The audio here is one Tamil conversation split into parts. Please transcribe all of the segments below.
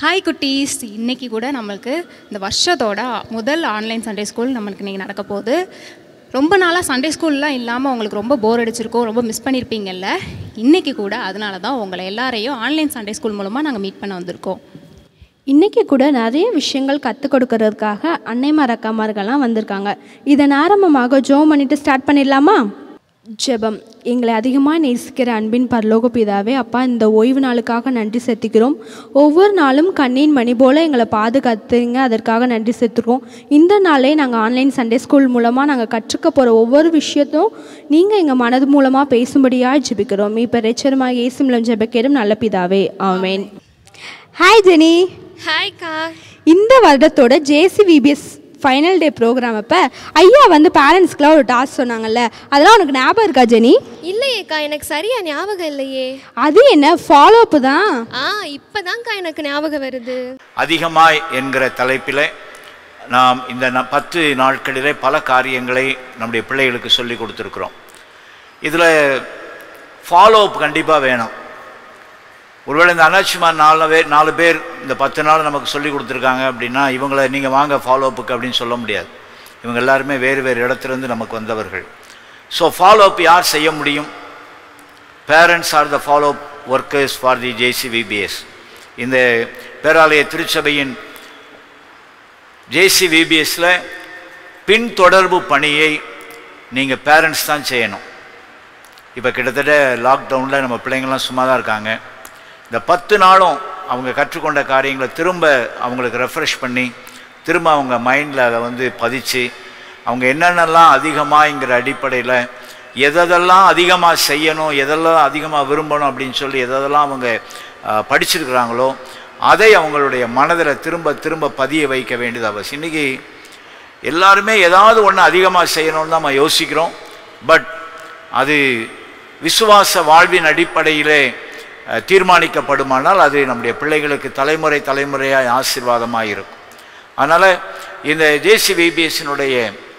ஹாய் குட்டீஸ் இன்னைக்கு கூட நம்மளுக்கு இந்த வருஷத்தோட முதல் ஆன்லைன் சண்டே ஸ்கூல் நம்மளுக்கு இன்றைக்கி நடக்க போகுது ரொம்ப நாளாக சண்டே ஸ்கூல்லாம் இல்லாமல் உங்களுக்கு ரொம்ப போர் அடிச்சிருக்கோம் ரொம்ப மிஸ் பண்ணியிருப்பீங்கல்ல இன்றைக்கி கூட அதனால தான் உங்களை எல்லாரையும் ஆன்லைன் சண்டே ஸ்கூல் மூலமாக நாங்கள் மீட் பண்ண வந்திருக்கோம் இன்றைக்கி கூட நிறைய விஷயங்கள் கற்றுக் கொடுக்கறதுக்காக அன்னைமார் அக்காமார்கள்லாம் வந்திருக்காங்க இதன் ஆரம்பமாக ஜோ பண்ணிட்டு ஸ்டார்ட் பண்ணிடலாமா ஜெபம் எங்களை அதிகமாக நேசிக்கிற அன்பின் பரலோக பிதாவே அப்பா இந்த ஓய்வு நாளுக்காக நன்றி செலுத்திக்கிறோம் ஒவ்வொரு நாளும் கண்ணின் மணி போல் எங்களை பாதுகாத்துங்க அதற்காக நன்றி செலுத்துக்கிறோம் இந்த நாளே நாங்கள் ஆன்லைன் சண்டே ஸ்கூல் மூலமாக நாங்கள் கற்றுக்க போகிற ஒவ்வொரு விஷயத்தும் நீங்கள் எங்கள் மனது மூலமாக பேசும்படியாக ஜெபிக்கிறோம் இப்போ ரெச்சரமாக இயேசுமிலம் ஜெபிக்கிறோம் நல்ல பிதாவே ஆமேன் ஹாய் ஜெனி ஹாய்க்கா இந்த வருடத்தோட ஜேசிவிபிஎஸ் ஃபைனல் டே ப்ரோக்ராம் அப்போ ஐயா வந்து பேரண்ட்ஸ்க்குலாம் ஒரு டாஸ்க் சொன்னாங்கல்ல அதெல்லாம் உனக்கு ஞாபகம் இருக்கா ஜெனி இல்லையேக்கா எனக்கு சரியா ஞாபகம் இல்லையே அது என்ன ஃபாலோ அப்பு தான் ஆ இப்பதான்க்கா எனக்கு ஞாபகம் வருது அதிகமாய் என்கிற தலைப்பில் நாம் இந்த ந- பத்து நாட்களிலே பல காரியங்களை நம்முடைய பிள்ளைகளுக்கு சொல்லி கொடுத்துருக்குறோம் இதில் ஃபாலோ அப் கண்டிப்பாக வேணும் ஒருவேளை இந்த அனாட்சிமா நாலு பேர் நாலு பேர் இந்த பத்து நாள் நமக்கு சொல்லி கொடுத்துருக்காங்க அப்படின்னா இவங்களை நீங்கள் வாங்க ஃபாலோ அப்புக்கு அப்படின்னு சொல்ல முடியாது இவங்க எல்லாருமே வேறு வேறு இடத்துலேருந்து நமக்கு வந்தவர்கள் ஸோ ஃபாலோ அப் யார் செய்ய முடியும் parents are the fellow workers for the JCVPS இந்த பேராலய திருச்சபையின் ஜேசிவிபிஎஸ்ல பின்தொடர்பு பணியை நீங்கள் பேரண்ட்ஸ் தான் செய்யணும் இப்போ கிட்டத்தட்ட லாக்டவுனில் நம்ம பிள்ளைங்கள்லாம் சும்மா தான் இருக்காங்க இந்த பத்து நாளும் அவங்க கற்றுக்கொண்ட காரியங்களை திரும்ப அவங்களுக்கு ரெஃப்ரெஷ் பண்ணி திரும்ப அவங்க மைண்டில் அதை வந்து பதிச்சு அவங்க என்னென்னலாம் அதிகமாகங்கிற அடிப்படையில் எதெல்லாம் அதிகமாக செய்யணும் எதெல்லாம் அதிகமாக விரும்பணும் அப்படின்னு சொல்லி எதெல்லாம் அவங்க அஹ், படிச்சிருக்கிறாங்களோ அதை அவங்களுடைய மனதில் திரும்ப திரும்ப பதிய வைக்க வேண்டியது அவசியம் இன்றைக்கி எல்லாருமே ஏதாவது ஒன்று அதிகமாக செய்யணும்னு தான் நம்ம யோசிக்கிறோம் பட் அது விசுவாச வாழ்வின் அடிப்படையிலே அஹ், தீர்மானிக்கப்படுமானால் அது நம்முடைய பிள்ளைகளுக்கு தலைமுறை தலைமுறையாக ஆசீர்வாதமாக இருக்கும் அதனால் இந்த ஜேசிவிபிஎஸ்னுடைய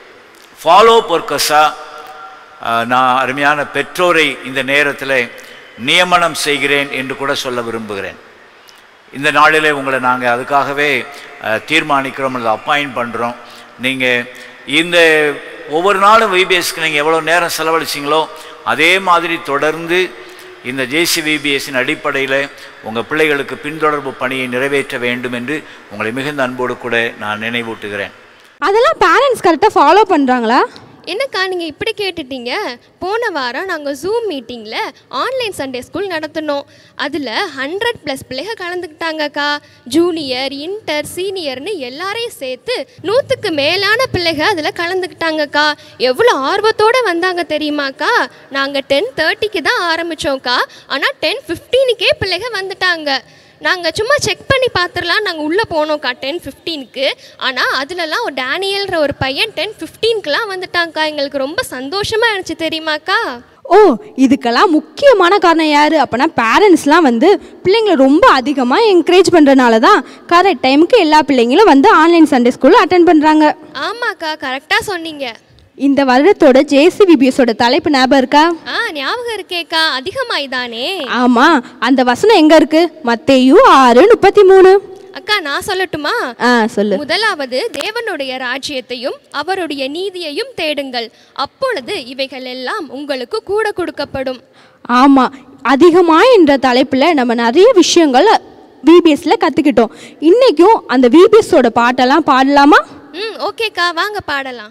ஃபாலோ பொர்க்கஸாக நான் அருமையான பெற்றோரை இந்த நேரத்தில் நியமனம் செய்கிறேன் என்று கூட சொல்ல விரும்புகிறேன் இந்த நாளிலே உங்களை நாங்கள் அதுக்காகவே அஹ், தீர்மானிக்கிறோம் அல்லது அப்பாயின்ட் பண்ணுறோம் நீங்கள் இந்த ஒவ்வொரு நாளும் விபிஎஸ்க்கு நீங்கள் எவ்வளோ நேரம் செலவழிச்சிங்களோ அதே மாதிரி தொடர்ந்து இந்த ஜேசிவிபிஎஸ்ஸின் அடிப்படையில் உங்கள் பிள்ளைகளுக்கு பின்தொடர்பு பணியை நிறைவேற்ற வேண்டும் என்று உங்களை மிகுந்த அன்போடு கூட நான் நினைவூட்டுகிறேன் அதெல்லாம் பேரண்ட்ஸ் கரெக்டாக ஃபாலோ பண்ணுறாங்களா என்னக்கா நீங்கள் இப்படி கேட்டுட்டீங்க போன வாரம் நாங்கள் ஜூம் மீட்டிங்கில் ஆன்லைன் சண்டே ஸ்கூல் நடத்தினோம் அதில் ஹண்ட்ரட் ப்ளஸ் பிள்ளைங்க கலந்துக்கிட்டாங்கக்கா ஜூனியர் இன்டர் சீனியர்னு எல்லாரையும் சேர்த்து நூற்றுக்கு மேலான பிள்ளைங்க அதில் கலந்துக்கிட்டாங்கக்கா எவ்வளோ ஆர்வத்தோடு வந்தாங்க தெரியுமாக்கா நாங்கள் டென் தேர்ட்டிக்கு தான் ஆரம்பித்தோம்க்கா ஆனால் டென் ஃபிஃப்டீனுக்கே பிள்ளைங்க வந்துட்டாங்க நாங்கள் சும்மா செக் பண்ணி பார்த்துடலாம் நாங்கள் உள்ளே போனோம்க்கா டென் ஃபிஃப்டீனுக்கு ஆனால் அதுலலாம் ஒரு டேனியல்ன்ற ஒரு பையன் டென் ஃபிஃப்டீனுக்குலாம் வந்துட்டாங்க்கா எங்களுக்கு ரொம்ப சந்தோஷமாக இருந்துச்சு தெரியுமாக்கா ஓ இதுக்கெல்லாம் முக்கியமான காரணம் யார் அப்போனா பேரண்ட்ஸ்லாம் வந்து பிள்ளைங்களை ரொம்ப அதிகமாக என்கரேஜ் பண்ணுறனால தான் கரெக்ட் டைமுக்கு எல்லா பிள்ளைங்களும் வந்து ஆன்லைன் சண்டே ஸ்கூலில் அட்டன் பண்ணுறாங்க ஆமாக்கா கரெக்டாக சொன்னீங்க இந்த வருடத்தோட ஜேசிபிபிஎஸோட தலைப்பு ஞாபகம் இருக்கா ஆ ஞாபகம் இருக்கேக்கா அதிகமாய் தானே ஆமாம் அந்த வசனம் எங்கே இருக்கு மத்தேயு ஆறு முப்பத்தி மூணு அக்கா நான் சொல்லட்டுமா ஆ சொல்லு முதலாவது தேவனுடைய ராஜ்யத்தையும் அவருடைய நீதியையும் தேடுங்கள் அப்பொழுது இவைகள் எல்லாம் உங்களுக்கு கூட கொடுக்கப்படும் ஆமாம் அதிகமாக என்ற தலைப்பில் நம்ம நிறைய விஷயங்கள் விபிஎஸ்ல கற்றுக்கிட்டோம் இன்றைக்கும் அந்த விபிஎஸோட பாட்டெல்லாம் பாடலாமா ம் ஓகேக்கா வாங்க பாடலாம்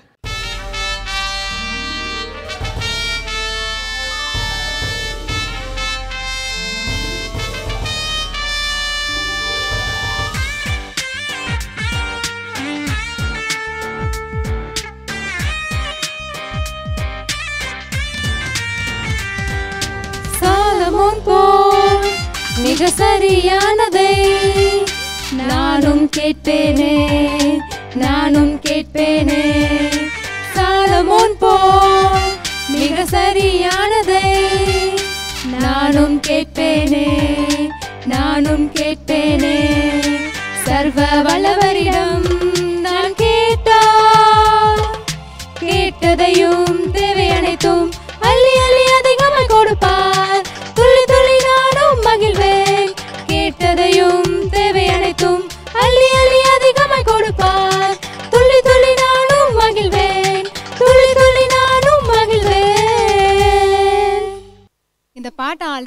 சாலமோன் போல் மிக சரியானதை நானும் கேட்பேனே நானும் கேட்பேனே சாலமோன் போல் மிக சரியானதை நானும் கேட்பேனே நானும் கேட்பேனே சர்வ வல்லவரிடம் நான் கேட்டால் கேட்டதையும் தேவை அனைத்தும் அள்ளி அள்ளி அதிகமாய் கொடுப்பார் துள்ளி துள்ளி நானும் மகிழ்வேன் கேட்டதையும் தேவை அனைத்தும்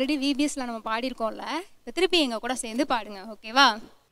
ஆல்ரெடி விபிஎஸ்ல நம்ம பாடியிருக்கோம்ல இப்போ திருப்பி எங்கள் கூட சேர்ந்து பாடுங்க ஓகேவா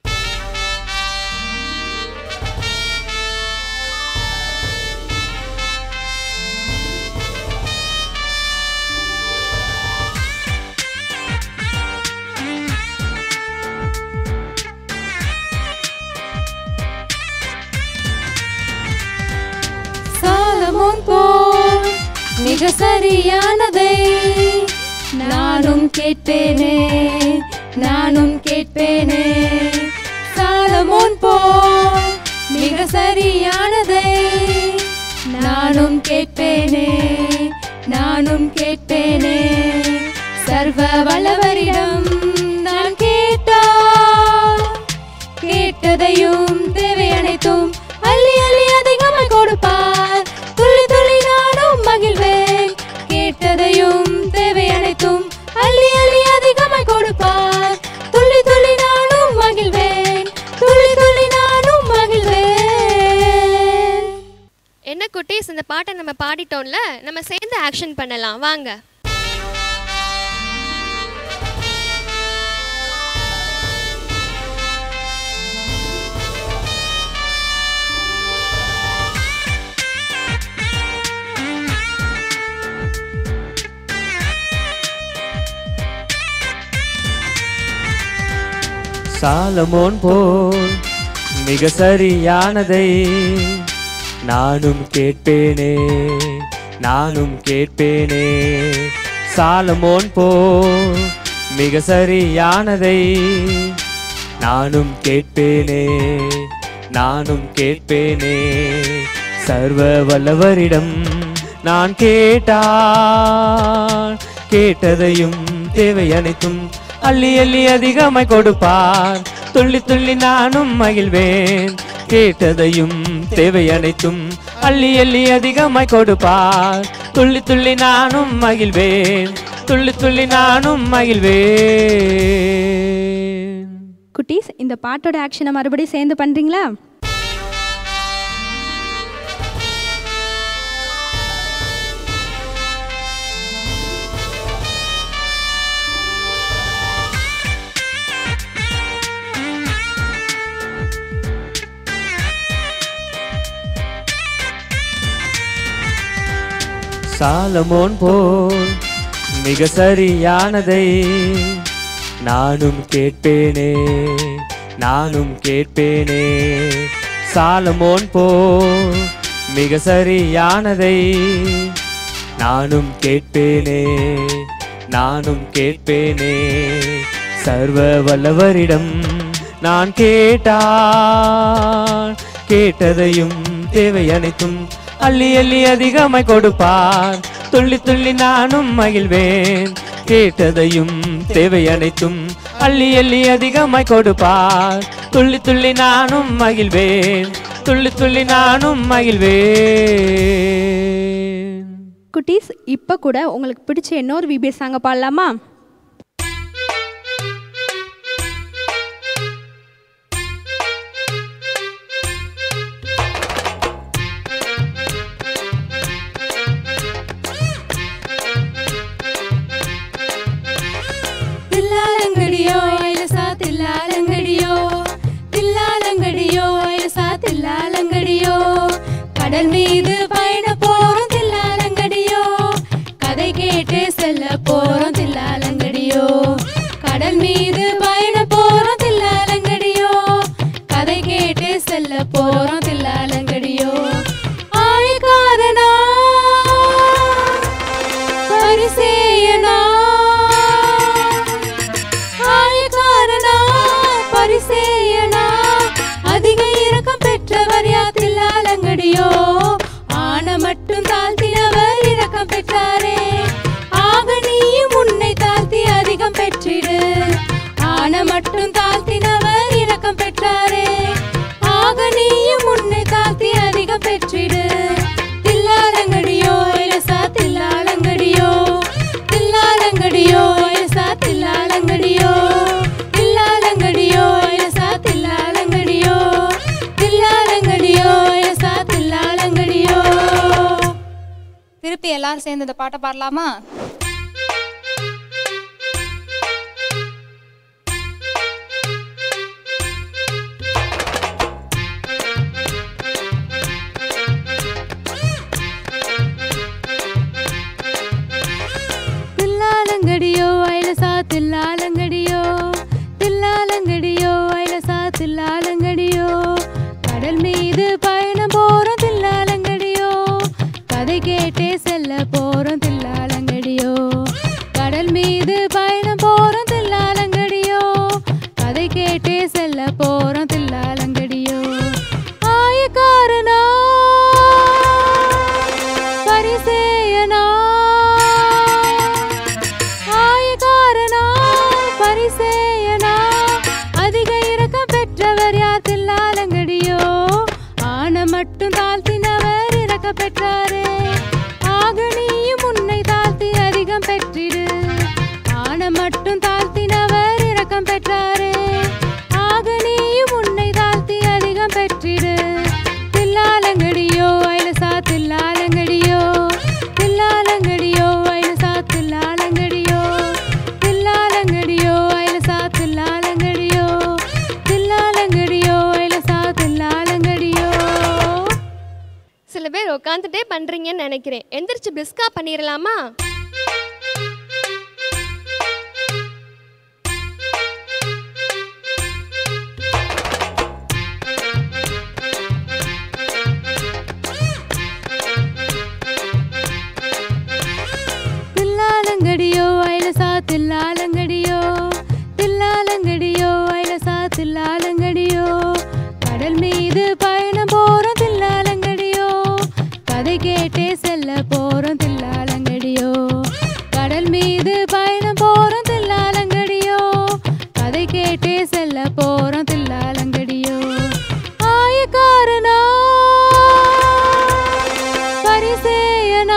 சாலமோன் போல் மிக சரியானதை நானும் கேட்பேனே நானும் கேட்பேனே சாலமோன் போல் மிக சரியானதை நானும் கேட்பேனே நானும் கேட்பேனே சர்வ வல்லவரிடம் நான் கேட்டால் கேட்டதையும் தேவை அனைத்தும் அள்ளி அள்ளி அதிகமாய் கொடுப்பார் துள்ளி துள்ளி நானும் மகிழ்வேன் கேட்டதையும் தேவை அனைத்தும் அள்ளி அள்ளி அதிகமாய் கொடுப்பார் துள்ளி துள்ளி நானும் மகிழ்வேன் துள்ளி துள்ளி நானும் மகிழ்வேன் என்ன குட்டீஸ் இந்த பாட்டை நம்ம பாடிட்டோம்ல நம்ம சேர்ந்து ஆக்ஷன் பண்ணலாம் வாங்க சாலமோன் போல் மிக சரியானதை நானும் கேட்பேனே நானும் கேட்பேனே சாலமோன் போல் மிக சரியானதை நானும் கேட்பேனே நானும் கேட்பேனே சர்வ வல்லவரிடம் நான் கேட்டால் கேட்டதையும் தேவை அனைத்தும் அள்ளி அள்ளி அதிகமாய் கொடுப்பார் துள்ளி துள்ளி நானும் மகிழ்வேன் கேட்டதையும் தேவை அனைத்தும் அள்ளி அள்ளி அதிகமாய் கொடுப்பார் துள்ளி துள்ளி நானும் மகிழ்வேன் துள்ளி துள்ளி நானும் மகிழ்வேன் குட்டீஸ் இந்த பாட்டோட ஆக்ஷனை மறுபடியும் சேர்ந்து பண்ணுறீங்களா சாலமோன் போல் மிக சரியானதை நானும் கேட்பேனே நானும் கேட்பேனே சாலமோன் போல் மிக சரியானதை நானும் கேட்பேனே நானும் கேட்பேனே சர்வ வல்லவரிடம் நான் கேட்டால் கேட்டதையும் தேவை அனைத்தும் அள்ளி அள்ளி அதிகமாய் கொடுப்பார் துள்ளி துள்ளி நானும் மகிழ்வேன் கேட்டதையும் தேவை அனைத்தும் அள்ளி அள்ளி அதிகமாய் கொடுப்பார் துள்ளி துள்ளி நானும் மகிழ்வேன் துள்ளி துள்ளி நானும் மகிழ்வேன் குட்டீஸ் இப்போ கூட உங்களுக்கு பிடிச்ச இன்னொரு விபிஎஸ் சாங்க பாடலாமா தில்லாலங்கடியோ ஐலசா தில்லாலங்கடியோ தில்லாலங்கடியோ ஐலசா தில்லாலங்கடியோ கடல் மீது பயண போறோம் தில்லாலங்கடியோ கதை கேட்டு செல்ல போறோம் தில்லாலங்கடியோ கடல் மீது பயண போறோம் தில்லாலங்கடியோ கதை கேட்டு செல்ல போறோம் தில்லாலங்கடியோ ஆழிக்காரனா பரிசேயனா ஆயக்காரனா பரிசேயனா அதிக இரக்கம் பெற்றவர் யாத்தில்லாலங்கடியோ ஆன மட்டும் தாழ்த்தினவர் இரக்கம் பெற்றாரே ஆக நீயும் உன்னை தாழ்த்தி அதிகம் பெற்றிடு ஆன மட்டும் தாழ்த்தினவர் இரக்கம் பெற்றாரே ஆக நீயும் உன்னை தாழ்த்தி அதிகம் பெற்றிடு தில்லாலங்கடியோ இலசா தில்லாலங்கடியோ தில்லாலங்கடியோ இலசா தில்லாலங்கடியோ தில்லாலங்கடியோ இலசா தில்லாலங்கடியோ தில்லாலங்கடியோ இலசா தில்லாலங்கடியோ திருப்பி எல்லாரும் சேர்ந்து இந்த பாட்டை பாடலாமா மீது பயணம் போறோம் தில்லாலங்கடியோ கதை கேட்டே செல்ல போறோம் தில்லாலங்கடியோ கடல் மீது பயணம் போறோம் தில்லாலங்கடியோ கதை கேட்டே செல்ல போறோம் தில்லாலங்கடியோ ஆயக்காரனா பரிசேயனா ஆயக்காரனா பரிசேயனா அதிக இரக்கம் பெற்றவர் யார் தில்லாலங்கடியோ ஆன மட்டும் தாழ்த்தினவர் இறக்க பெற்றாரே ஆக நீயும் உன்னை தாழ்த்தி அதிகம் பெற்றிடு ஆன மட்டும் தாழ்த்தினவர் இரக்கம் பெற்றாரே ஆக நீயும் உன்னை தாழ்த்தி அதிகம் பெற்றிடு தில்லாலங்கடியோ ஐலசா தில்லாலங்கடியோ தில்லாலங்கடியோ ஐலசா தில்லாலங்கடியோ தில்லாலங்கடியோ ஐலசா தில்லாலங்கடியோ தில்லாலங்கடியோ ஐலசா தில்லாலங்கடியோ சில பேர் உட்காந்துட்டே பண்ணுறீங்கன்னு நினைக்கிறேன் எந்திரிச்சு பிஸ்கா பண்ணிடலாமா தில்லாலங்கடியோ ஐலசா தில்லாலங்கடியோ தில்லாலங்கடியோ ஐலசா தில்லாலங்கடியோ கடல் மீது பயணம் போறோம் தில்லாலங்கடியோ கதை கேட்டே செல்ல போறோம் தில்லாலங்கடியோ கடல் மீது பயணம் போறோம் தில்லாலங்கடியோ கதை கேட்டே செல்ல போறோம் தில்லாலங்கடியோ ஆயக்காரனா பரிசேயனா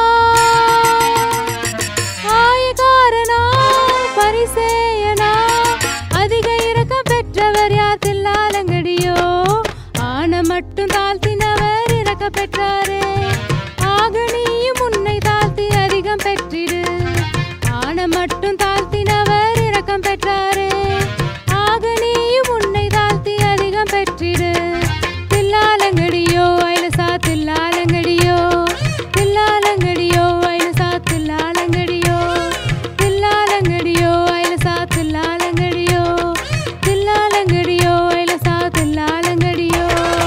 ஆயக்காரனா பரிசேயனா அதிக இரக்கம் பெற்றவர் யார் தில்லாலங்கடியோ ஆன மட்டும் தாழ்த்தினவர் இறக்க பெற்றாரே ஆக நீயும் உன்னை தாழ்த்தி அதிகம் பெற்றிடு ஆன மட்டும் தாழ்த்தினவர் இரக்கம் பெற்றாரே ஆக நீயும் உன்னை தாழ்த்தி அதிகம் பெற்றிடு தில்லாலங்கடியோ ஐலசா தில்லாலங்கடியோ தில்லாலங்கடியோ ஐலசா தில்லாலங்கடியோ தில்லாலங்கடியோ ஐலசா தில்லாலங்கடியோ தில்லாலங்கடியோ ஐலசா தில்லாலங்கடியோ